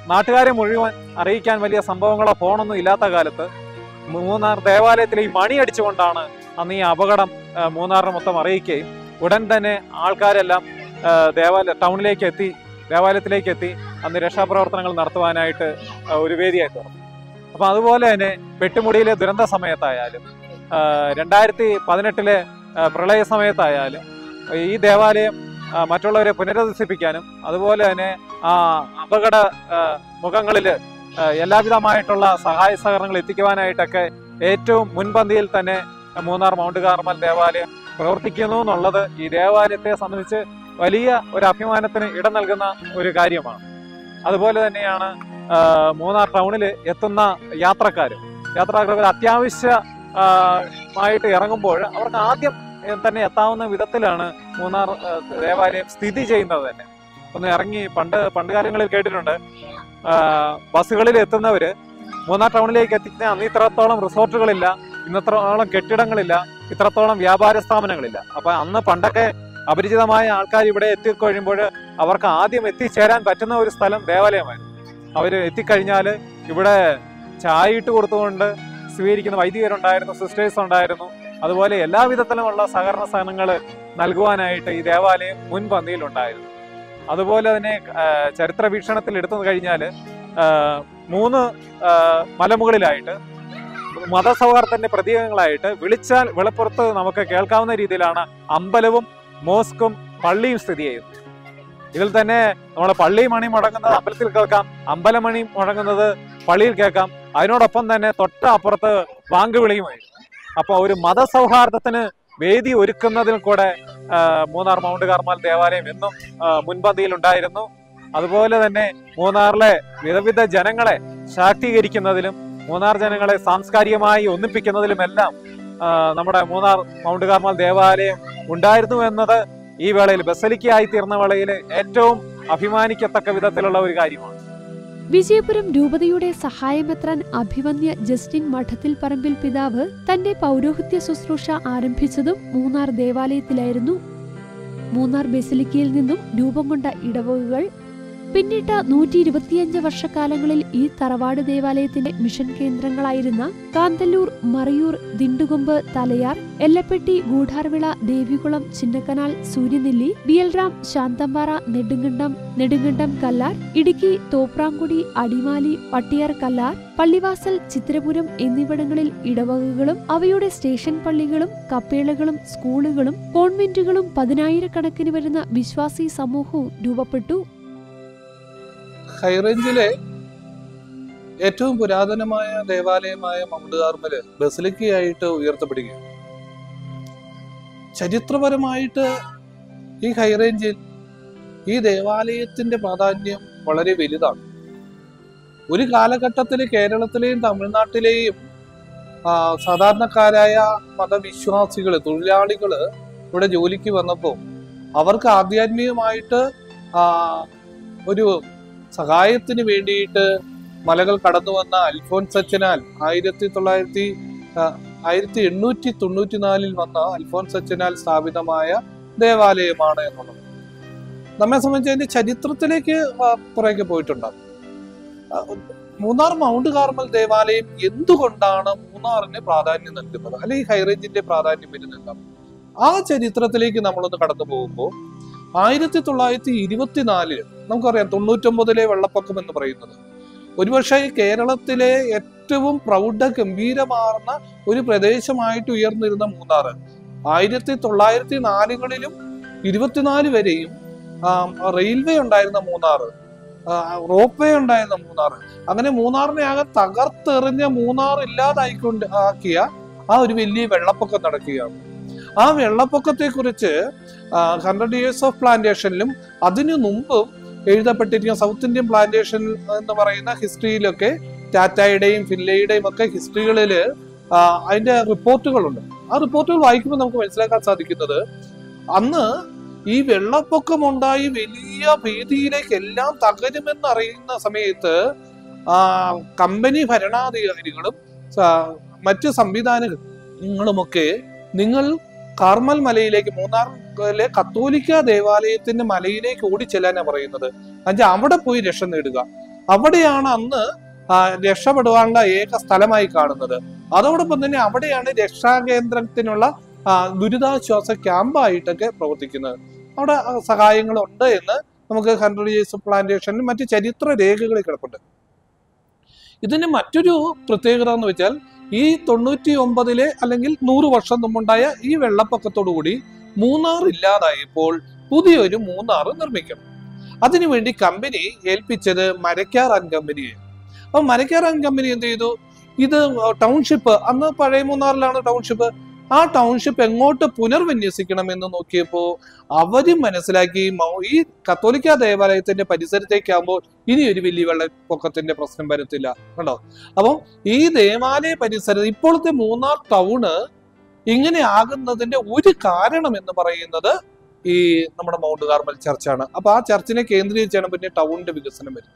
നാട്ടുകാരെ മുഴുവൻ അറിയിക്കാൻ വലിയ സംഭവങ്ങളോ ഫോണൊന്നും ഇല്ലാത്ത കാലത്ത് മൂന്നാർ ദേവാലയത്തിൽ ഈ മണി അടിച്ചുകൊണ്ടാണ് അന്ന് ഈ അപകടം ആ, മൂന്നാറിന് മൊത്തം അറിയിക്കുകയും ഉടൻ തന്നെ ആൾക്കാരെല്ലാം ആ, ദേവാലയ ടൗണിലേക്ക് എത്തി ദേവാലയത്തിലേക്ക് എത്തി അന്ന് രക്ഷാപ്രവർത്തനങ്ങൾ നടത്തുവാനായിട്ട് ആ, ഒരു വേദിയായി തുറന്നു അപ്പൊ അതുപോലെ തന്നെ പെട്ടുമുടിയിലെ ദുരന്ത സമയത്തായാലും ആ, രണ്ടായിരത്തി പതിനെട്ടിലെ ആ, പ്രളയ സമയത്തായാലും ഈ ദേവാലയം ആ, മറ്റുള്ളവരെ പുനരധിവസിപ്പിക്കാനും അതുപോലെ തന്നെ ആ അപകട ആ, മുഖങ്ങളിൽ ആ, എല്ലാവിധമായിട്ടുള്ള സഹായ സഹകരണങ്ങൾ എത്തിക്കുവാനായിട്ടൊക്കെ ഏറ്റവും മുൻപന്തിയിൽ തന്നെ മൂന്നാർ മൗണ്ട് കാർമൽ ദേവാലയം പ്രവർത്തിക്കുന്നു എന്നുള്ളത് ഈ ദേവാലയത്തെ സംബന്ധിച്ച് വലിയ ഒരു അഭിമാനത്തിന് ഇടം നൽകുന്ന ഒരു കാര്യമാണ് അതുപോലെ തന്നെയാണ് ആ, മൂന്നാർ ടൗണിൽ എത്തുന്ന യാത്രക്കാർ യാത്രക്കാർ അത്യാവശ്യ ആ, മായിട്ട് ഇറങ്ങുമ്പോൾ അവർക്ക് ആദ്യം തന്നെ എത്താവുന്ന വിധത്തിലാണ് മൂന്നാർ ആ, ദേവാലയം സ്ഥിതി ചെയ്യുന്നത് തന്നെ ഒന്ന് ഇറങ്ങി പണ്ട് പണ്ട് കാലങ്ങളിൽ കേട്ടിട്ടുണ്ട് ആ, ബസ്സുകളിൽ എത്തുന്നവര് മൂന്നാർ ടൗണിലേക്ക് എത്തിക്കുന്ന അന്ന് ഇത്രത്തോളം റിസോർട്ടുകളില്ല ഇന്നത്തോളം കെട്ടിടങ്ങളില്ല ഇത്രത്തോളം വ്യാപാര സ്ഥാപനങ്ങളില്ല അപ്പൊ അന്ന് പണ്ടൊക്കെ അപരിചിതമായ ആൾക്കാർ ഇവിടെ എത്തിക്കഴിയുമ്പോൾ അവർക്ക് ആദ്യം എത്തിച്ചേരാൻ പറ്റുന്ന ഒരു സ്ഥലം ദേവാലയമായിരുന്നു അവർ എത്തിക്കഴിഞ്ഞാൽ ഇവിടെ ചായ ഇട്ട് കൊടുത്തുകൊണ്ട് സ്വീകരിക്കുന്ന വൈദികരുണ്ടായിരുന്നു സിസ്റ്റേഴ്സ് ഉണ്ടായിരുന്നു അതുപോലെ എല്ലാ വിധത്തിലുമുള്ള സഹകരണ സഹനങ്ങൾ നൽകുവാനായിട്ട് ഈ ദേവാലയം മുൻപന്തിയിലുണ്ടായിരുന്നു അതുപോലെ തന്നെ ആ, ചരിത്ര വീക്ഷണത്തിൽ എടുത്തു കഴിഞ്ഞാൽ മൂന്ന് ആ, മലമുകളിലായിട്ട് മതസൗഹാർദ്ദത്തിന്റെ പ്രതീകങ്ങളായിട്ട് വിളിച്ചാൽ വെളുപ്പുറത്ത് നമുക്ക് കേൾക്കാവുന്ന രീതിയിലാണ് അമ്പലവും മോസ്കും പള്ളിയും സ്ഥിതി ചെയ്യുന്നത് ഇതിൽ തന്നെ നമ്മൾ പള്ളി മണി മുടങ്ങുന്നത് അമ്പലത്തിൽ കേൾക്കാം അമ്പലമണി മുടങ്ങുന്നത് പള്ളിയിൽ കേൾക്കാം അതിനോടൊപ്പം തന്നെ തൊട്ട അപ്പുറത്ത് വാങ്കുവിളിയുമായി അപ്പൊ ഒരു മതസൗഹാർദ്ദത്തിന് വേദി ഒരുക്കുന്നതിൽ കൂടെ ആ, മൂന്നാർ മൗണ്ട് കാർമാൽ ദേവാലയം എന്നും ആ, മുൻപന്തിയിലുണ്ടായിരുന്നു അതുപോലെ തന്നെ മൂന്നാറിലെ വിധവിധ ജനങ്ങളെ ശാക്തീകരിക്കുന്നതിലും മൂന്നാർ ജനങ്ങളെ സാംസ്കാരികമായി ഒന്നിപ്പിക്കുന്നതിലുമെല്ലാം ആ, നമ്മുടെ മൂന്നാർ മൗണ്ട് കാർമാൽ ദേവാലയം ഉണ്ടായിരുന്നു എന്നത് ഈ വേളയിൽ ബസലിക്കയായി തീർന്ന വേളയിൽ ഏറ്റവും അഭിമാനിക്കത്തക്ക വിധത്തിലുള്ള ഒരു കാര്യമാണ് വിജയപുരം രൂപതയുടെ സഹായമെത്രാൻ അഭിവന്യ ജസ്റ്റിൻ മഠത്തിൽ പറമ്പിൽ പിതാവ് തന്റെ പൗരോഹിത്യ ശുശ്രൂഷ ആരംഭിച്ചതും മൂന്നാർ ദേവാലയത്തിലായിരുന്നു മൂന്നാർ ബെസിലിക്കയിൽ നിന്നും രൂപം കൊണ്ട ഇടവകകൾ പിന്നിട്ട നൂറ്റി ഇരുപത്തിയഞ്ച് വർഷക്കാലങ്ങളിൽ ഈ തറവാട് ദേവാലയത്തിന്റെ മിഷൻ കേന്ദ്രങ്ങളായിരുന്ന കാന്തല്ലൂർ മറയൂർ ദിണ്ടുകൊമ്പ് തലയാർ എല്ലപ്പെട്ടി ഗൂഢാർവിള ദേവികുളം ചിന്നക്കനാൽ സൂര്യനെല്ലി ബിയൽറാം ശാന്തമ്പാറ നെടുങ്കണ്ടം നെടുങ്കണ്ടം കല്ലാർ ഇടുക്കി തോപ്രാംകുടി അടിമാലി പട്ടിയാർ കല്ലാർ പള്ളിവാസൽ ചിത്രപുരം എന്നിവിടങ്ങളിൽ ഇടവകകളും അവയുടെ സ്റ്റേഷൻ പള്ളികളും കപ്പേളകളും സ്കൂളുകളും കോൺവെന്റുകളും പതിനായിരക്കണക്കിന് വരുന്ന വിശ്വാസി സമൂഹവും രൂപപ്പെട്ടു ഹൈറേഞ്ചിലെ ഏറ്റവും പുരാതനമായ ദേവാലയമായ മൗണ്ട് കാർമല് ബസിലിക്കയായിട്ട് ഉയർത്തപ്പെടുകയാണ് ചരിത്രപരമായിട്ട് ഈ ഹൈറേഞ്ചിൽ ഈ ദേവാലയത്തിന്റെ പ്രാധാന്യം വളരെ വലുതാണ് ഒരു കാലഘട്ടത്തിൽ കേരളത്തിലെയും തമിഴ്നാട്ടിലെയും ആ, സാധാരണക്കാരായ മതവിശ്വാസികൾ തൊഴിലാളികള് ഇവിടെ ജോലിക്ക് വന്നപ്പോൾ അവർക്ക് ആധ്യാത്മികമായിട്ട് ആ, ഒരു സഹായത്തിന് വേണ്ടിയിട്ട് മലകൾ കടന്നു വന്ന അൽഫോൻസ് അച്ചനാൽ ആയിരത്തി തൊള്ളായിരത്തി ആ, ആയിരത്തി എണ്ണൂറ്റി തൊണ്ണൂറ്റി നാലിൽ വന്ന അൽഫോൻസ് അച്ചനാൽ സ്ഥാപിതമായ ദേവാലയമാണ് എന്നുള്ളത് നമ്മെ സംബന്ധിച്ച് അതിന്റെ ചരിത്രത്തിലേക്ക് ആ, കുറേയൊക്കെ പോയിട്ടുണ്ടാകും ആ, മൂന്നാർ മൗണ്ട് കാർമൽ ദേവാലയം എന്തുകൊണ്ടാണ് മൂന്നാറിന് പ്രാധാന്യം നൽകുന്നത് അല്ലെങ്കിൽ ഹൈറേഞ്ചിന്റെ പ്രാധാന്യം വരുന്നത് ആ ചരിത്രത്തിലേക്ക് നമ്മളൊന്ന് കടന്നു പോകുമ്പോൾ ആയിരത്തി തൊള്ളായിരത്തി ഇരുപത്തിനാലില് നമുക്കറിയാം തൊണ്ണൂറ്റൊമ്പതിലെ വെള്ളപ്പൊക്കം എന്ന് പറയുന്നത് ഒരുപക്ഷെ കേരളത്തിലെ ഏറ്റവും പ്രൗഢ ഗംഭീരമാർന്ന ഒരു പ്രദേശമായിട്ട് ഉയർന്നിരുന്ന മൂന്നാറ് ആയിരത്തി തൊള്ളായിരത്തി നാലുകളിലും ഇരുപത്തിനാല് വരെയും ആ, റെയിൽവേ ഉണ്ടായിരുന്ന മൂന്നാറ് ആ, റോപ്പ് വേ ഉണ്ടായിരുന്ന മൂന്നാറ് അങ്ങനെ മൂന്നാറിനെ ആകെ തകർത്തെറിഞ്ഞ മൂന്നാർ ഇല്ലാതായിക്കൊണ്ട് ആക്കിയ ആ ഒരു വലിയ വെള്ളപ്പൊക്കം നടക്കുകയാണ് ആ വെള്ളപ്പൊക്കത്തെ കുറിച്ച് ഹൺഡ്രഡ് ഇയേഴ്സ് ഓഫ് പ്ലാന്റേഷനിലും അതിനു മുമ്പും എഴുതപ്പെട്ടിരിക്കുന്ന സൗത്ത് ഇന്ത്യൻ പ്ലാന്റേഷൻ എന്ന് പറയുന്ന ഹിസ്റ്ററിയിലൊക്കെ ടാറ്റയുടെയും ഫില്ലയുടെയും ഒക്കെ ഹിസ്റ്ററികളിൽ അതിന്റെ റിപ്പോർട്ടുകളുണ്ട് ആ റിപ്പോർട്ടുകൾ വായിക്കുമ്പോൾ നമുക്ക് മനസ്സിലാക്കാൻ സാധിക്കുന്നത് അന്ന് ഈ വെള്ളപ്പൊക്കം ഉണ്ടായി വലിയ ഭീതിയിലേക്ക് എല്ലാം തകരുമെന്ന് അറിയുന്ന സമയത്ത് ആ കമ്പനി ഭരണാധികാരികളും സ- മറ്റ് സംവിധാനങ്ങളുമൊക്കെ നിങ്ങൾ കാർമൽ മലയിലേക്ക് മൂന്നാറിലെ കത്തോലിക്ക ദേവാലയത്തിന്റെ മലയിലേക്ക് ഓടിച്ചെല്ലാനാണ് പറയുന്നത് എന്നുവെച്ചാൽ അവിടെ പോയി രക്ഷ നേടുക അവിടെയാണ് അന്ന് ആ, രക്ഷപ്പെടുവാനുള്ള ഏക സ്ഥലമായി കാണുന്നത് അതോടൊപ്പം തന്നെ അവിടെയാണ് രക്ഷാകേന്ദ്രത്തിനുള്ള ആ, ദുരിതാശ്വാസ ക്യാമ്പായിട്ടൊക്കെ പ്രവർത്തിക്കുന്നത് അവിടെ ആ, സഹായങ്ങളുണ്ട് എന്ന് നമുക്ക് ഹൺഡ്രഡ് ഇയേഴ്സ് പ്ലാന്റേഷനിൽ മറ്റ് ചരിത്ര രേഖകളിൽ കിടപ്പുണ്ട് ഇതിന് മറ്റൊരു പ്രത്യേകത എന്ന് വെച്ചാൽ ഈ തൊണ്ണൂറ്റി ഒമ്പതിലെ അല്ലെങ്കിൽ നൂറ് വർഷം മുമ്പുണ്ടായ ഈ വെള്ളപ്പൊക്കത്തോടു കൂടി മൂന്നാർ ഇല്ലാതായപ്പോൾ പുതിയൊരു മൂന്നാർ നിർമ്മിക്കണം അതിനുവേണ്ടി കമ്പനി ഏൽപ്പിച്ചത് മരക്കാർ ആൻഡ് കമ്പനിയെ അപ്പൊ മരക്കാർ ആൻഡ് കമ്പനി എന്ത് ചെയ്തു ഇത് ടൗൺഷിപ്പ് അന്ന് പഴയ മൂന്നാറിലാണ് ടൗൺഷിപ്പ് ആ ടൗൺഷിപ്പ് എങ്ങോട്ട് പുനർവിന്യസിക്കണം എന്ന് നോക്കിയപ്പോ അവര് മനസ്സിലാക്കി മൗ- ഈ കത്തോലിക്ക ദേവാലയത്തിന്റെ പരിസരത്തേക്കാകുമ്പോൾ ഇനി ഒരു വലിയ വെള്ളപ്പൊക്കത്തിന്റെ പ്രശ്നം വരത്തില്ല കണ്ടോ അപ്പം ഈ ദേവാലയ പരിസരം ഇപ്പോഴത്തെ മൂന്നാർ ടൗണ് ഇങ്ങനെ ആകുന്നതിന്റെ ഒരു കാരണം എന്ന് പറയുന്നത് ഈ നമ്മുടെ മൗണ്ട് കാർമൽ ചർച്ചാണ് അപ്പൊ ആ ചർച്ചിനെ കേന്ദ്രീകരിച്ചാണ് പിന്നെ ടൗണിന്റെ വികസനം വരുന്നത്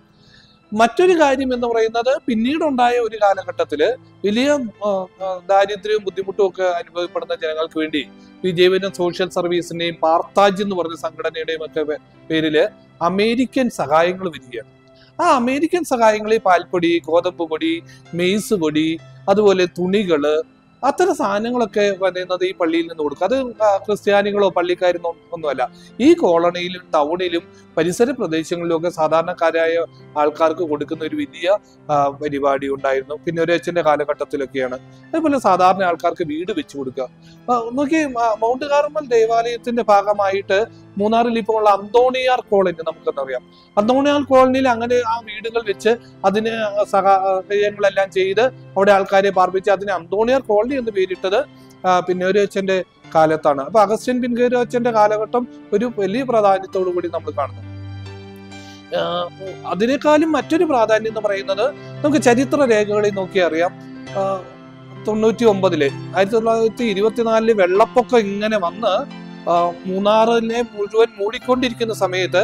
മറ്റൊരു കാര്യം എന്ന് പറയുന്നത് പിന്നീടുണ്ടായ ഒരു കാലഘട്ടത്തില് വലിയ ആ, ആ, ദാരിദ്ര്യവും ബുദ്ധിമുട്ടും ഒക്കെ അനുഭവപ്പെടുന്ന ജനങ്ങൾക്ക് വേണ്ടി ഈ ജീവനും സോഷ്യൽ സർവീസിന്റെയും പാർത്താജ് എന്ന് പറഞ്ഞ സംഘടനയുടെയും ഒക്കെ പേ- പേരില് അമേരിക്കൻ സഹായങ്ങൾ വരികയാണ് ആ അമേരിക്കൻ സഹായങ്ങളിൽ പാൽപ്പൊടി ഗോതമ്പ് പൊടി മെയ്സ് പൊടി അതുപോലെ തുണികള് അത്തരം സാധനങ്ങളൊക്കെ വരുന്നത് ഈ പള്ളിയിൽ നിന്ന് കൊടുക്കും അത് ആ, ക്രിസ്ത്യാനികളോ പള്ളിക്കാരനോ ഒന്നുമല്ല ഈ കോളനിയിലും ടൗണിലും പരിസര പ്രദേശങ്ങളിലും ഒക്കെ സാധാരണക്കാരായ ആൾക്കാർക്ക് കൊടുക്കുന്ന ഒരു വലിയ ആ, പരിപാടി ഉണ്ടായിരുന്നു പിന്നെ ഒരു അച്ഛന്റെ കാലഘട്ടത്തിലൊക്കെയാണ് അതുപോലെ സാധാരണ ആൾക്കാർക്ക് വീട് വെച്ചു കൊടുക്കുക ആ, നോക്കി മൗണ്ട് കാർമൽ ദേവാലയത്തിന്റെ ഭാഗമായിട്ട് മൂന്നാറിൽ ഇപ്പോൾ ഉള്ള അന്തോണിയാർ കോളനി നമുക്കെന്നറിയാം അന്തോണിയാർ കോളനിയിൽ അങ്ങനെ ആ വീടുകൾ വെച്ച് അതിന് സഹായങ്ങളെല്ലാം ചെയ്ത് അവിടെ ആൾക്കാരെ പാർപ്പിച്ച് അതിന് അന്തോണിയാർ കോളനി എന്ന് പേരിട്ടത് ആ, പിന്നെ ഒരു അച്ഛന്റെ കാലത്താണ് അപ്പൊ അഗസ്റ്റിൻ പിൻകേരു അച്ഛന്റെ കാലഘട്ടം ഒരു വലിയ പ്രാധാന്യത്തോടു കൂടി നമ്മൾ കാണുന്നു ആ, അതിനേക്കാളും മറ്റൊരു പ്രാധാന്യം എന്ന് പറയുന്നത് നമുക്ക് ചരിത്ര രേഖകളിൽ നോക്കി അറിയാം ആ, തൊണ്ണൂറ്റി ഒമ്പതില് ആയിരത്തി തൊള്ളായിരത്തി ഇരുപത്തിനാലില് വെള്ളപ്പൊക്കം ഇങ്ങനെ വന്ന് ആ, മൂന്നാറിനെ മുഴുവൻ മൂടിക്കൊണ്ടിരിക്കുന്ന സമയത്ത്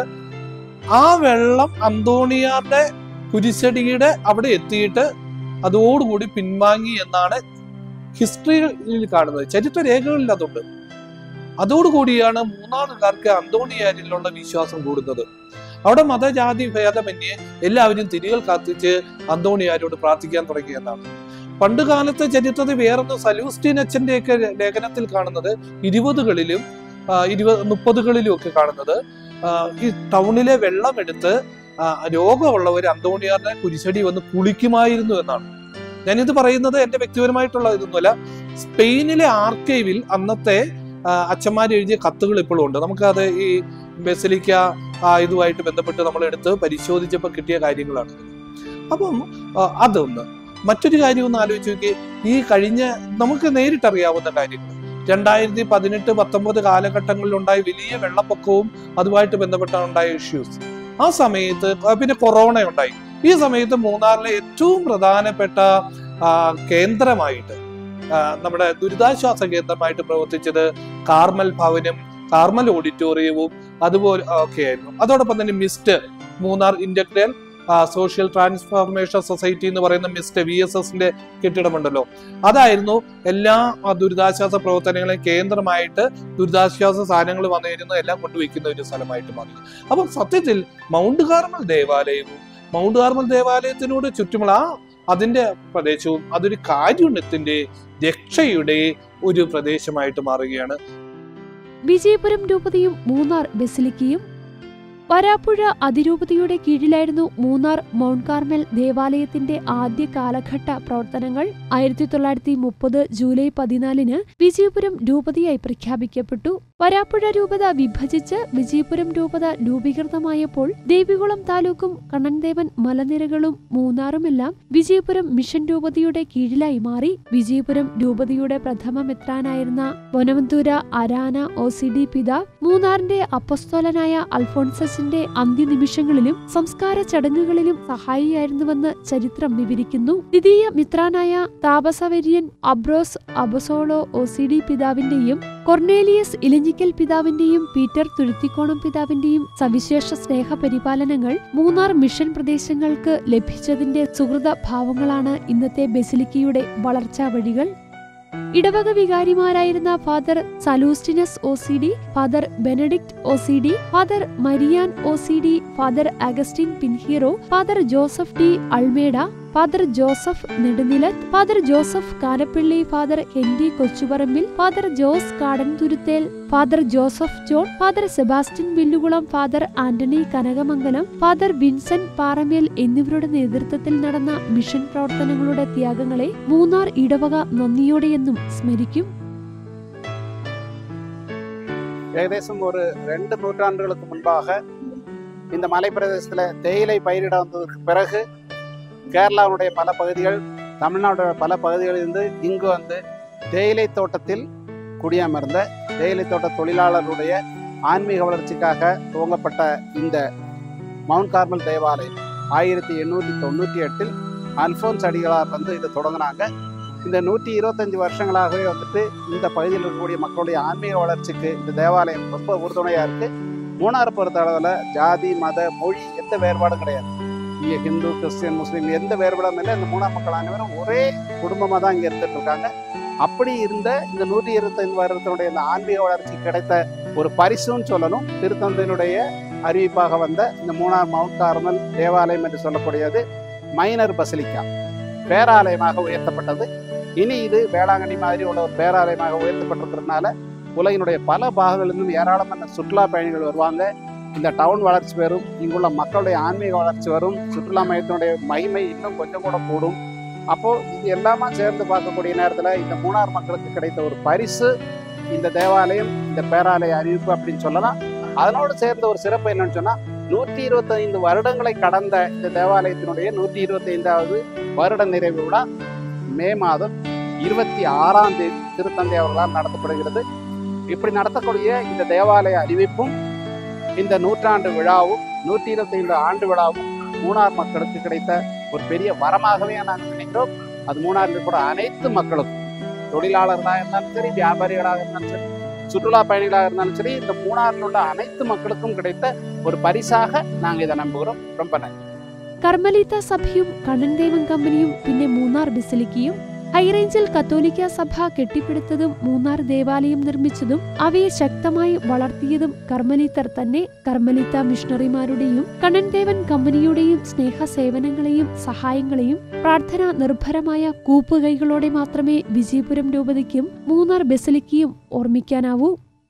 ആ വെള്ളം അന്തോണിയാരുടെ കുരിശടിയുടെ അവിടെ എത്തിയിട്ട് അതോടുകൂടി പിൻവാങ്ങി എന്നാണ് ഹിസ്റ്ററിയിൽ കാണുന്നത് ചരിത്ര രേഖകളിൽ അതുണ്ട് അതോടുകൂടിയാണ് മൂന്നാറുകാർക്ക് അന്തോണിയാരിലുള്ള വിശ്വാസം കൂടുന്നത് അവിടെ മതജാതി ഭേദമന്യേ എല്ലാവരും തിരികൾ കത്തിച്ച് അന്തോണിയാരോട് പ്രാർത്ഥിക്കാൻ തുടങ്ങിയെന്നാണ് പണ്ട് കാലത്തെ ചരിത്രത്തിൽ വേറൊന്ന് സലൂസ്റ്റീൻ അച്ഛന്റെയൊക്കെ ലേഖനത്തിൽ കാണുന്നത് ഇരുപതുകളിലും ആ, ഇരുപത് മുപ്പതുകളിലും ഒക്കെ കാണുന്നത് ആ, ഈ ടൗണിലെ വെള്ളമെടുത്ത് ആ, രോഗമുള്ളവർ അന്തോണിയാറിനെ കുരിശടി വന്ന് കുളിക്കുമായിരുന്നു എന്നാണ് ഞാനിത് പറയുന്നത് എന്റെ വ്യക്തിപരമായിട്ടുള്ള ഇതൊന്നുമല്ല സ്പെയിനിലെ ആർക്കൈവിൽ അന്നത്തെ ആ, അച്ഛന്മാർ എഴുതിയ കത്തുകൾ ഇപ്പോഴും ഉണ്ട് നമുക്കത് ഈ ബെസലിക്ക ആ, ഇതുമായിട്ട് ബന്ധപ്പെട്ട് നമ്മൾ എടുത്ത് പരിശോധിച്ചപ്പോൾ കിട്ടിയ കാര്യങ്ങളാണ് അപ്പം ആ, അതൊന്ന് മറ്റൊരു കാര്യം ഒന്ന് ആലോചിച്ച് നോക്കി ഈ കഴിഞ്ഞ നമുക്ക് നേരിട്ടറിയാവുന്ന കാര്യങ്ങൾ രണ്ടായിരത്തി പതിനെട്ട് പത്തൊമ്പത് കാലഘട്ടങ്ങളിൽ ഉണ്ടായ വലിയ വെള്ളപ്പൊക്കവും അതുമായിട്ട് ബന്ധപ്പെട്ടാണ് ഉണ്ടായ ഇഷ്യൂസ് ആ സമയത്ത് ആ, പിന്നെ കൊറോണ ഉണ്ടായി ഈ സമയത്ത് മൂന്നാറിലെ ഏറ്റവും പ്രധാനപ്പെട്ട ആ, കേന്ദ്രമായിട്ട് ആ, നമ്മുടെ ദുരിതാശ്വാസ കേന്ദ്രമായിട്ട് പ്രവർത്തിച്ചത് കാർമൽ ഭവനും കാർമൽ ഓഡിറ്റോറിയവും അതുപോലെ ഒക്കെ ആയിരുന്നു അതോടൊപ്പം തന്നെ MIST Munnar integral social transformation society എന്ന് പറയുന്ന മിസ്റ്റ് വി എസ് എസിന്റെ കെട്ടിടമുണ്ടല്ലോ അതായിരുന്നു എല്ലാ ആ, ദുരിതാശ്വാസ പ്രവർത്തനങ്ങളെയും കേന്ദ്രമായിട്ട് ദുരിതാശ്വാസ സാധനങ്ങൾ വന്നിരുന്ന എല്ലാം കൊണ്ടുവയ്ക്കുന്ന ഒരു സ്ഥലമായിട്ട് മാറി അപ്പം സത്യത്തിൽ മൗണ്ട് കാർമൽ ദേവാലയവും മൗണ്ട് കാർമൽ ദേവാലയത്തിനോട് ചുറ്റുമുള്ള ആ അതിന്റെ പ്രദേശവും അതൊരു കാരുണ്യത്തിന്റെ രക്ഷയുടെ ഒരു പ്രദേശമായിട്ട് മാറുകയാണ് വിജയപുരം രൂപതയും മൂന്നാർ ബസിലിക്കയും വരാപ്പുഴ അതിരൂപതയുടെ കീഴിലായിരുന്നു മൂന്നാർ മൗണ്ട് കാർമൽ ദേവാലയത്തിന്റെ ആദ്യ കാലഘട്ട പ്രവർത്തനങ്ങൾ ആയിരത്തി തൊള്ളായിരത്തി മുപ്പത് ജൂലൈ പതിനാലിന് വിജയപുരം രൂപതയായി പ്രഖ്യാപിക്കപ്പെട്ടു വരാപ്പുഴ രൂപത വിഭജിച്ച് വിജയപുരം രൂപത രൂപീകൃതമായപ്പോൾ ദേവികുളം താലൂക്കും കണ്ണൻദേവൻ മലനിരകളും മൂന്നാറുമെല്ലാം വിജയപുരം മിഷൻ രൂപതയുടെ കീഴിലായി മാറി വിജയപുരം രൂപതയുടെ പ്രഥമ മെത്രാനായിരുന്ന Bonaventura Arana O C D പിതാവ് മൂന്നാറിന്റെ അപ്പസ്തോലനായ അൽഫോൺസസിന്റെ അന്ത്യനിമിഷങ്ങളിലും സംസ്കാര ചടങ്ങുകളിലും സഹായിയായിരുന്നുവെന്ന് ചരിത്രം വിവരിക്കുന്നു ദ്വിതീയ മിത്രാനായ താപസവര്യൻ Ambrose Abasolo O C D പിതാവിന്റെയും കൊർണേലിയസ് ഇലഞ്ഞിക്കൽ പിതാവിന്റെയും പീറ്റർ തുരുത്തിക്കോണം പിതാവിന്റെയും സവിശേഷ സ്നേഹപരിപാലനങ്ങൾ മൂന്നാർ മിഷൻ പ്രദേശങ്ങൾക്ക് ലഭിച്ചതിന്റെ സുഹൃത ഭാവങ്ങളാണ് ഇന്നത്തെ ബസിലിക്കയുടെ വളർച്ചാ വഴികൾ ഇടവക വികാരിമാരായിരുന്ന father Salustinus O C D father Benedict O C D father Marian O C D father Augustine Pinheiro father Joseph de Almeida father Joseph Nedunilath father Joseph Kanappilly father Henry Kochuparambil father Jose Kadanthuruthel father Joseph John father Sebastian Villukulam father Antony Kanakamangalam father Vincent Paramel എന്നിവരുടെ നേതൃത്വത്തിൽ നടന്ന mission പ്രവർത്തനങ്ങളുടെ ത്യാഗങ്ങളെ മൂന്നാർ ഇടവക നന്ദിയോടെയെന്നും സ്മരിക്കും ஏகദേശம் ஒரு ரெண்டு நூற்றாண்டுகளுக்கு முன்பாக இந்த மலைப்பிரதேசத்தில் தேயிலை பயிரிட வந்ததற்கு பிறகு கேரளாவுடைய பல பகுதிகள் தமிழ்நாடுடைய பல பகுதிகளிலிருந்து இங்கு வந்து தேயிலை தோட்டத்தில் குடியமர்ந்த தேயிலை தோட்ட தொழிலாளருடைய ஆன்மீக வளர்ச்சிக்காக துவங்கப்பட்ட இந்த மவுண்ட் கார்மல் தேவாலயம் ஆயிரத்தி எண்ணூற்றி தொண்ணூற்றி எட்டில் அல்ஃபோன்ஸ் அடிகளார் வந்து இதை தொடங்கினாங்க இந்த நூற்றி இருபத்தஞ்சு வருஷங்களாகவே வந்துட்டு இந்த பகுதியில் இருக்கக்கூடிய மக்களுடைய ஆன்மீக வளர்ச்சிக்கு இந்த தேவாலயம் ரொம்ப உறுதுணையாக இருக்கு மூணாறு பொறுத்த அளவில் ஜாதி மத மொழி எந்த வேறுபாடும் கிடையாது இங்கே ஹிந்து கிறிஸ்டியன் முஸ்லீம் எந்த வேறுபாடும் இல்லை இந்த மூணார் மக்கள் அனைவரும் ஒரே குடும்பமாக தான் இங்கே இருந்துட்டு இருக்காங்க அப்படி இருந்த இந்த நூற்றி இருபத்தைந்து வருடத்தினுடைய இந்த ஆன்மீக வளர்ச்சி கிடைத்த ஒரு பரிசுன்னு சொல்லணும் திருத்தந்தையினுடைய அறிவிப்பாக வந்த இந்த மூணார் மவுண்ட் கார்மல் தேவாலயம் என்று சொல்லக்கூடியது மைனர் பசிலிக்கா பேராலயமாக உயர்த்தப்பட்டது இனி இது வேளாங்கண்ணி மாதிரி உள்ள ஒரு பேராலயமாக உயர்த்தப்பட்டிருக்கிறதுனால உலகினுடைய பல பாகங்களிலிருந்தும் ஏராளமான சுற்றுலா பயணிகள் வருவாங்க இந்த டவுன் வளர்ச்சி பெறும் இங்குள்ள மக்களுடைய ஆன்மீக வளர்ச்சி வரும் சுற்றுலா மையத்தினுடைய மகிமை இன்னும் கொஞ்சம் கூட கூடும் அப்போ இது எல்லாமே சேர்ந்து பார்க்கக்கூடிய நேரத்தில் இந்த மூணார் மக்களுக்கு கிடைத்த ஒரு பரிசு இந்த தேவாலயம் இந்த பேராலய அறிவிப்பு அப்படின்னு சொல்லலாம் அதனோடு சேர்ந்த ஒரு சிறப்பு என்னன்னு சொன்னா நூற்றி இருபத்தைந்து வருடங்களை கடந்த இந்த தேவாலயத்தினுடைய நூற்றி இருபத்தைந்தாவது வருட நிறைவு விழா மே மாதம் இருபத்தி ஆறாம் தேதி திருத்தந்தை அவர்களால் நடத்தப்படுகிறது இப்படி நடத்தக்கூடிய இந்த தேவாலய அறிவிப்பும் இந்த நூற்றாண்டு விழாவும் நூற்றி இருபத்தைந்து ஆண்டு விழாவும் மூணார் மக்களுக்கு கிடைத்த ஒரு பெரிய வரமாகவே நாங்கள் நினைக்கிறோம் அது மூணாரில் கூட அனைத்து மக்களுக்கும் தொழிலாளர்களாக இருந்தாலும் சரி வியாபாரிகளாக இருந்தாலும் சரி சுற்றுலா பயணிகளாக இருந்தாலும் சரி இந்த மூணாரில் உள்ள அனைத்து மக்களுக்கும் கிடைத்த ஒரு பரிசாக நாங்கள் இதை நம்புகிறோம் ரொம்ப நன்றி കർമ്മലീത്ത സഭയും കണ്ണൻദേവൻ കമ്പനിയും പിന്നെ മൂന്നാർ ബസിലിക്കയും ഹൈറേഞ്ചിൽ കത്തോലിക്ക സഭ കെട്ടിപ്പടുത്തതും മൂന്നാർ ദേവാലയം നിർമ്മിച്ചതും അവയെ ശക്തമായി വളർത്തിയതും കർമ്മലീത്തർ തന്നെ കർമ്മലീത്ത മിഷണറിമാരുടെയും കണ്ണൻദേവൻ കമ്പനിയുടെയും സ്നേഹ സേവനങ്ങളെയും സഹായങ്ങളെയും പ്രാർത്ഥന നിർഭരമായ കൂപ്പുകൈകളോടെ മാത്രമേ വിജയപുരം രൂപതയ്ക്കും മൂന്നാർ ബസിലിക്കയും ഓർമ്മിക്കാനാവൂ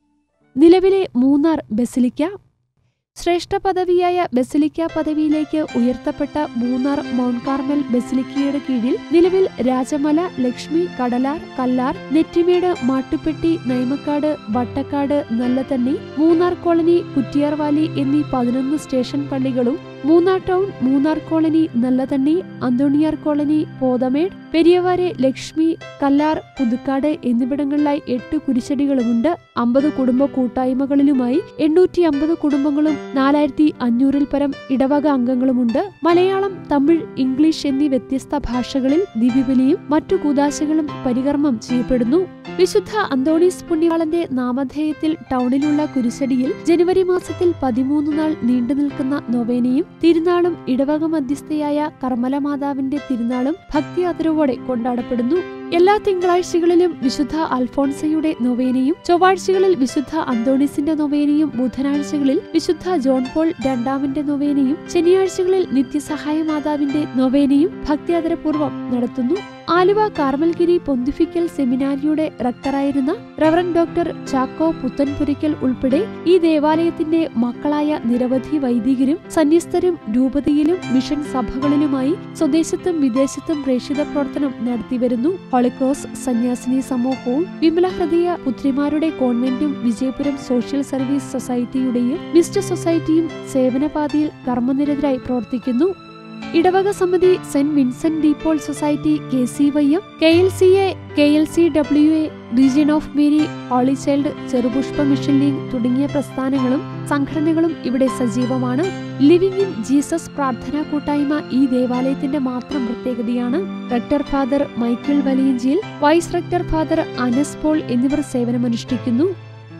നിലവിലെ മൂന്നാർ ബസിലിക്ക ശ്രേഷ്ഠ പദവിയായ ബസിലിക്ക പദവിയിലേക്ക് ഉയർത്തപ്പെട്ട മൂന്നാർ മൗണ്ട് കാർമൽ ബസിലിക്കയുടെ കീഴിൽ നിലവിൽ രാജമല ലക്ഷ്മി കടലാർ കല്ലാർ നെറ്റിമേട് മാട്ടുപ്പെട്ടി നൈമക്കാട് വട്ടക്കാട് നല്ലതണ്ണി മൂന്നാർ കോളനി കുറ്റിയാർവാലി എന്നീ പതിനൊന്ന് സ്റ്റേഷൻ പള്ളികളും Munnar town Munnar colony Nallathanni Anthoniyar colony Pothamedu Periyavare Lakshmi Kallar Puthukkad എന്നിവിടങ്ങളിലായി എട്ട് കുരിശടികളുമുണ്ട് അമ്പത് കുടുംബ കൂട്ടായ്മകളിലുമായി എണ്ണൂറ്റി അമ്പത് കുടുംബങ്ങളും നാലായിരത്തി അഞ്ഞൂറിൽ പരം ഇടവക അംഗങ്ങളുമുണ്ട് മലയാളം തമിഴ് ഇംഗ്ലീഷ് എന്നീ വ്യത്യസ്ത ഭാഷകളിൽ ദിവ്യബലിയും മറ്റു കൂതാശകളും പരികർമ്മം ചെയ്യപ്പെടുന്നു വിശുദ്ധ അന്തോണീസ് പുണ്യവാളന്റെ നാമധേയത്തിൽ ടൗണിലുള്ള കുരിശടിയിൽ ജനുവരി മാസത്തിൽ പതിമൂന്ന് നാൾ നീണ്ടുനിൽക്കുന്ന നൊവേനയും തിരുനാളും ഇടവക മധ്യസ്ഥയായ കർമ്മല മാതാവിന്റെ തിരുനാളും ഭക്തിയാദരവോടെ കൊണ്ടാടപ്പെടുന്നു എല്ലാ തിങ്കളാഴ്ചകളിലും വിശുദ്ധ അൽഫോൺസയുടെ നൊവേനയും ചൊവ്വാഴ്ചകളിൽ വിശുദ്ധ അന്തോണീസിന്റെ നൊവേനയും ബുധനാഴ്ചകളിൽ വിശുദ്ധ ജോൺ പോൾ രണ്ടാമന്റെ നൊവേനയും ശനിയാഴ്ചകളിൽ നിത്യസഹായ മാതാവിന്റെ നൊവേനയും ഭക്തിയാദരപൂർവ്വം നടത്തുന്നു ആലുവ കാർമൽഗിരി പൊന്തിഫിക്കൽ സെമിനാരിയുടെ റക്ടറായിരുന്ന റവറൻ ഡോക്ടർ ചാക്കോ പുത്തൻപുരിക്കൽ ഉൾപ്പെടെ ഈ ദേവാലയത്തിന്റെ മക്കളായ നിരവധി വൈദികരും സന്യസ്തരും രൂപതയിലും മിഷൻ സഭകളിലുമായി സ്വദേശത്തും വിദേശത്തും പ്രേക്ഷിത പ്രവർത്തനം നടത്തിവരുന്നു ഹോളിക്രോസ് സന്യാസിനി സമൂഹവും വിമല ഹൃദയ പുത്രിമാരുടെ കോൺവെന്റും വിജയപുരം സോഷ്യൽ സർവീസ് സൊസൈറ്റിയുടെയും മിസ്റ്റ് സൊസൈറ്റിയും സേവനപാതയിൽ കർമ്മനിരതരായി പ്രവർത്തിക്കുന്നു ഇടവക സമിതി saint Vincent de Paul society K C Y M K L C A K L C W A region of Mary holy child ചെറുപുഷ്പ മിഷൻ ലീഗ് തുടങ്ങിയ പ്രസ്ഥാനങ്ങളും സംഘടനകളും ഇവിടെ സജീവമാണ് ലിവിംഗ് ഇൻ ജീസസ് പ്രാർത്ഥനാ കൂട്ടായ്മ ഈ ദേവാലയത്തിന്റെ മാത്രം പ്രത്യേകതയാണ് റക്ടർ ഫാദർ മൈക്കിൾ വലിയഞ്ചിയിൽ vice rector father Anas Paul എന്നിവർ സേവനമനുഷ്ഠിക്കുന്നു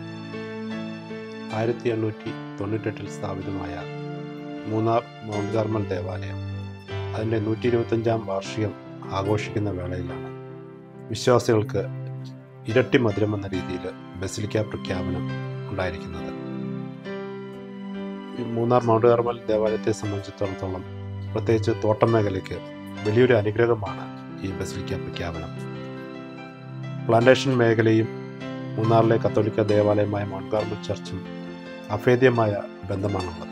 ആയിരത്തി എണ്ണൂറ്റി തൊണ്ണൂറ്റെട്ടിൽ സ്ഥാപിതമായ മൂന്നാർ മൗണ്ട് കാർമൽ ദേവാലയം അതിൻ്റെ നൂറ്റി ഇരുപത്തഞ്ചാം വാർഷികം ആഘോഷിക്കുന്ന വേളയിലാണ് വിശ്വാസികൾക്ക് ഇരട്ടി മധുരം എന്ന രീതിയിൽ ബസിലിക്ക പ്രഖ്യാപനം ഉണ്ടായിരിക്കുന്നത് ഈ മൂന്നാർ മൗണ്ട് കാർമൽ ദേവാലയത്തെ സംബന്ധിച്ചിടത്തോളം പ്രത്യേകിച്ച് തോട്ടം മേഖലയ്ക്ക് വലിയൊരു അനുഗ്രഹമാണ് ഈ ബസിലിക്ക പ്രഖ്യാപനം പ്ലാന്റേഷൻ മേഖലയും മൂന്നാറിലെ കത്തോലിക്ക ദേവാലയമായ മൗണ്ട് കാർമൽ ചർച്ചും അഭേദ്യമായ ബന്ധമാണുള്ളത്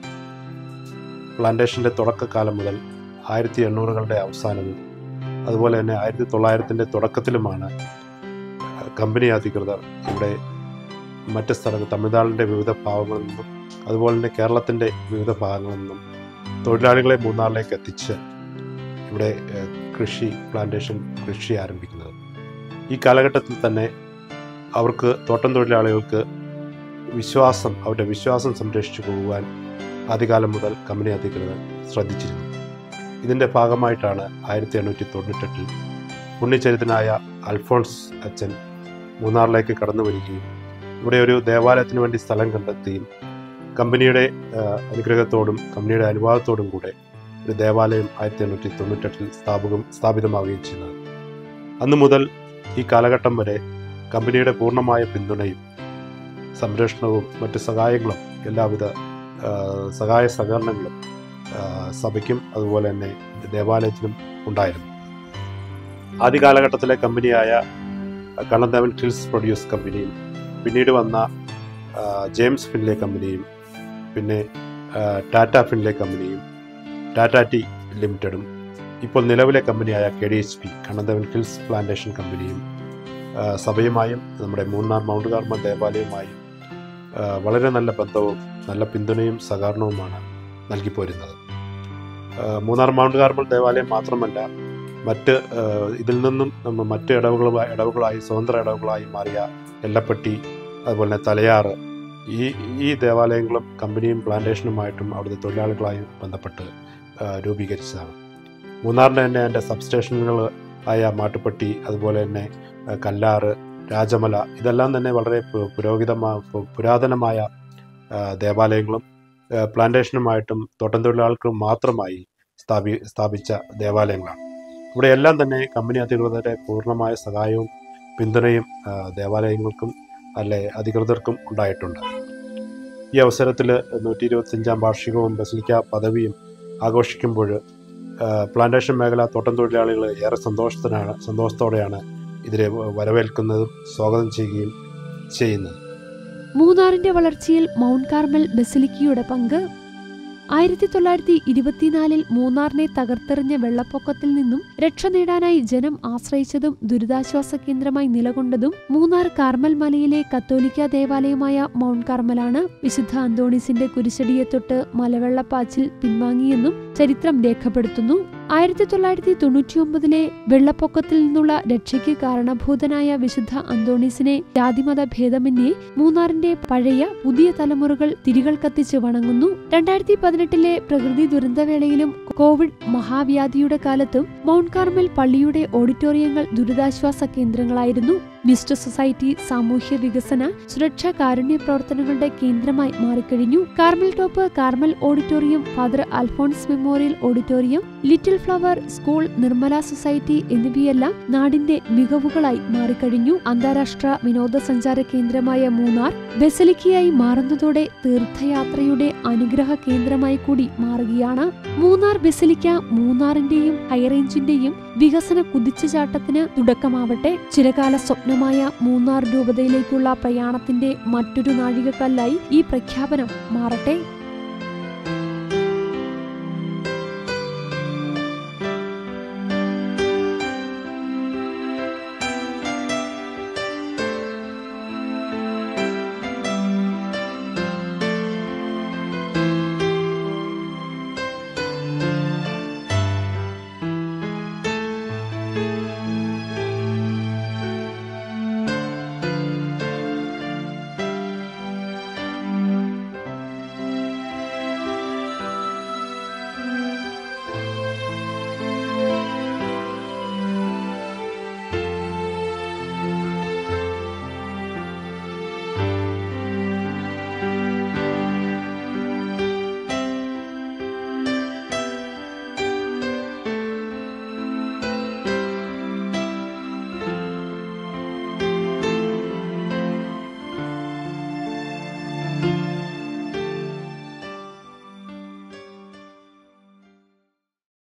പ്ലാന്റേഷൻ്റെ തുടക്കകാലം മുതൽ ആയിരത്തി എണ്ണൂറുകളുടെ അവസാനവും അതുപോലെ തന്നെ ആയിരത്തി തൊള്ളായിരത്തിൻ്റെ തുടക്കത്തിലുമാണ് കമ്പനി അധികൃതർ ഇവിടെ മറ്റ് സ്ഥലങ്ങൾ തമിഴ്നാടിൻ്റെ വിവിധ ഭാഗങ്ങളിൽ നിന്നും അതുപോലെ തന്നെ കേരളത്തിൻ്റെ വിവിധ ഭാഗങ്ങളിൽ നിന്നും തൊഴിലാളികളെ മൂന്നാറിലേക്ക് എത്തിച്ച് ഇവിടെ ഏഹ്, കൃഷി പ്ലാന്റേഷൻ കൃഷി ആരംഭിക്കുന്നത് ഈ കാലഘട്ടത്തിൽ തന്നെ അവർക്ക് തോട്ടം തൊഴിലാളികൾക്ക് വിശ്വാസം അവരുടെ വിശ്വാസം സംരക്ഷിച്ചു പോകുവാൻ ആദ്യകാലം മുതൽ കമ്പനി അധികൃതർ ശ്രദ്ധിച്ചിരുന്നു ഇതിൻ്റെ ഭാഗമായിട്ടാണ് ആയിരത്തി എണ്ണൂറ്റി തൊണ്ണൂറ്റെട്ടിൽ പുണ്യചരിതനായ അൽഫോൺസ് അച്ഛൻ മൂന്നാറിലേക്ക് കടന്നു വരികയും ഇവിടെ ഒരു ദേവാലയത്തിന് വേണ്ടി സ്ഥലം കണ്ടെത്തുകയും കമ്പനിയുടെ ആ, അനുഗ്രഹത്തോടും കമ്പനിയുടെ അനുവാദത്തോടും കൂടെ ഒരു ദേവാലയം ആയിരത്തി എണ്ണൂറ്റി തൊണ്ണൂറ്റെട്ടിൽ സ്ഥാപകം സ്ഥാപിതമാവുകയും ചെയ്യുന്നത് അന്നു മുതൽ ഈ കാലഘട്ടം വരെ കമ്പനിയുടെ പൂർണ്ണമായ പിന്തുണയും സംരക്ഷണവും മറ്റ് സഹായങ്ങളും എല്ലാവിധ ആ, സഹായ സഹകരണങ്ങളും ആ, സഭയ്ക്കും അതുപോലെ തന്നെ ദേവാലയത്തിനും ഉണ്ടായിരുന്നു ആദ്യ കാലഘട്ടത്തിലെ കമ്പനിയായ കണ്ണന്തവൻ ഹിൽസ് പ്രൊഡ്യൂസ് കമ്പനിയും പിന്നീട് വന്ന ആ, ജെയിംസ് ഫിൻലെ കമ്പനിയും പിന്നെ ആ, ടാറ്റ ഫിൻലെ കമ്പനിയും ടാറ്റ ടി ലിമിറ്റഡും ഇപ്പോൾ നിലവിലെ കമ്പനിയായ K D H P Kannan Devan hills plantation കമ്പനിയും ആ, സഭയുമായും നമ്മുടെ മൂന്നാർ മൗണ്ട് കാർമൽ ദേവാലയവുമായും ആ, വളരെ നല്ല ബന്ധവും നല്ല പിന്തുണയും സഹകരണവുമാണ് നൽകിപ്പോരുന്നത് ആ, മൂന്നാർ മൗണ്ട് കാർമൽ ദേവാലയം മാത്രമല്ല മറ്റ് ആ, ഇതിൽ നിന്നും നമ്മ മറ്റ് ഇടവുകളുമായി ഇടവുകളായി സ്വതന്ത്ര ഇടവുകളായി മാറിയ എല്ലപ്പെട്ടി അതുപോലെ തന്നെ തലയാറ് ഈ ഈ ദേവാലയങ്ങളും കമ്പനിയും പ്ലാന്റേഷനുമായിട്ടും അവിടുത്തെ തൊഴിലാളികളായും ബന്ധപ്പെട്ട് ആ, രൂപീകരിച്ചതാണ് മൂന്നാറിൻ്റെ തന്നെ അതിൻ്റെ സബ്സ്റ്റേഷനുകൾ ആയ മാട്ടുപ്പെട്ടി അതുപോലെ തന്നെ ആ, കല്ലാറ് രാജമല ഇതെല്ലാം തന്നെ വളരെ പു- പുരോഹിതമായ പു- പുരാതനമായ ആ, ദേവാലയങ്ങളും ആ, പ്ലാന്റേഷനുമായിട്ടും തോട്ടം തൊഴിലാളികൾക്കും മാത്രമായി സ്ഥാപി സ്ഥാപിച്ച ദേവാലയങ്ങളാണ് ഇവിടെ എല്ലാം തന്നെ കമ്പനി അധികൃതരുടെ പൂർണ്ണമായ സഹായവും പിന്തുണയും ആ, ദേവാലയങ്ങൾക്കും അല്ലെ അധികൃതർക്കും ഉണ്ടായിട്ടുണ്ട് ഈ അവസരത്തിൽ നൂറ്റി ഇരുപത്തിയഞ്ചാം വാർഷികവും ബസിലിക്ക പദവിയും ആഘോഷിക്കുമ്പോൾ ആ, പ്ലാന്റേഷൻ മേഖല തോട്ടം തൊഴിലാളികൾ ഏറെ സന്തോഷത്തിനാണ് സന്തോഷത്തോടെയാണ് ഇതിനെ വരവേൽക്കുന്നതും സ്വാഗതം ചെയ്യുകയും ചെയ്യുന്നത് മൂന്നാറിന്റെ വളർച്ചയിൽ മൗണ്ട് കാർമൽ ബസിലിക്കയുടെ പങ്ക് ആയിരത്തി തൊള്ളായിരത്തി ഇരുപത്തിനാലിൽ മൂന്നാറിനെ തകർത്തെറിഞ്ഞ വെള്ളപ്പൊക്കത്തിൽ നിന്നും രക്ഷ നേടാനായി ജനം ആശ്രയിച്ചതും ദുരിതാശ്വാസ കേന്ദ്രമായി നിലകൊണ്ടതും മൂന്നാർ കാർമൽ മലയിലെ കത്തോലിക്ക ദേവാലയമായ മൗണ്ട് കാർമലാണ് വിശുദ്ധ അന്തോണീസിന്റെ കുരിശടിയെ തൊട്ട് മലവെള്ളപ്പാച്ചിൽ പിൻവാങ്ങിയെന്നും ചരിത്രം രേഖപ്പെടുത്തുന്നു ആയിരത്തി തൊള്ളായിരത്തി തൊണ്ണൂറ്റിയൊമ്പതിലെ വെള്ളപ്പൊക്കത്തിൽ നിന്നുള്ള രക്ഷയ്ക്ക് കാരണഭൂതനായ വിശുദ്ധ അന്തോണീസിനെ ജാതിമത ഭേദമന്യേ മൂന്നാറിന്റെ പഴയ പുതിയ തലമുറകൾ തിരികൾ കത്തിച്ച് വണങ്ങുന്നു രണ്ടായിരത്തി പതിനെട്ടിലെ പ്രകൃതി ദുരന്തവേളയിലും കോവിഡ് മഹാവ്യാധിയുടെ കാലത്തും മൗണ്ട് കാർമൽ പള്ളിയുടെ ഓഡിറ്റോറിയങ്ങൾ ദുരിതാശ്വാസ കേന്ദ്രങ്ങളായിരുന്നു മിസ്റ്റർ സൊസൈറ്റി സാമൂഹ്യ വികസന സുരക്ഷാ കാരുണ്യ പ്രവർത്തനങ്ങളുടെ കേന്ദ്രമായി മാറിക്കഴിഞ്ഞു Carmel top Carmel auditorium father Alphonse memorial auditorium little flower school Nirmala society എന്നിവയെല്ലാം നാടിന്റെ മികവുകളായി മാറിക്കഴിഞ്ഞു അന്താരാഷ്ട്ര വിനോദസഞ്ചാര കേന്ദ്രമായ മൂന്നാർ ബസലിക്കയായി മാറുന്നതോടെ തീർത്ഥയാത്രയുടെ അനുഗ്രഹ കേന്ദ്രമായി കൂടി മാറുകയാണ് മൂന്നാർ ബസലിക്ക മൂന്നാറിന്റെയും ഹൈറേഞ്ചിന്റെയും വികസന കുതിച്ചുചാട്ടത്തിന് തുടക്കമാവട്ടെ ചിരകാല സ്വപ്നമായ മൂന്നാർ രൂപതയിലേക്കുള്ള പ്രയാണത്തിന്റെ മറ്റൊരു നാഴികക്കല്ലായി ഈ പ്രഖ്യാപനം മാറട്ടെ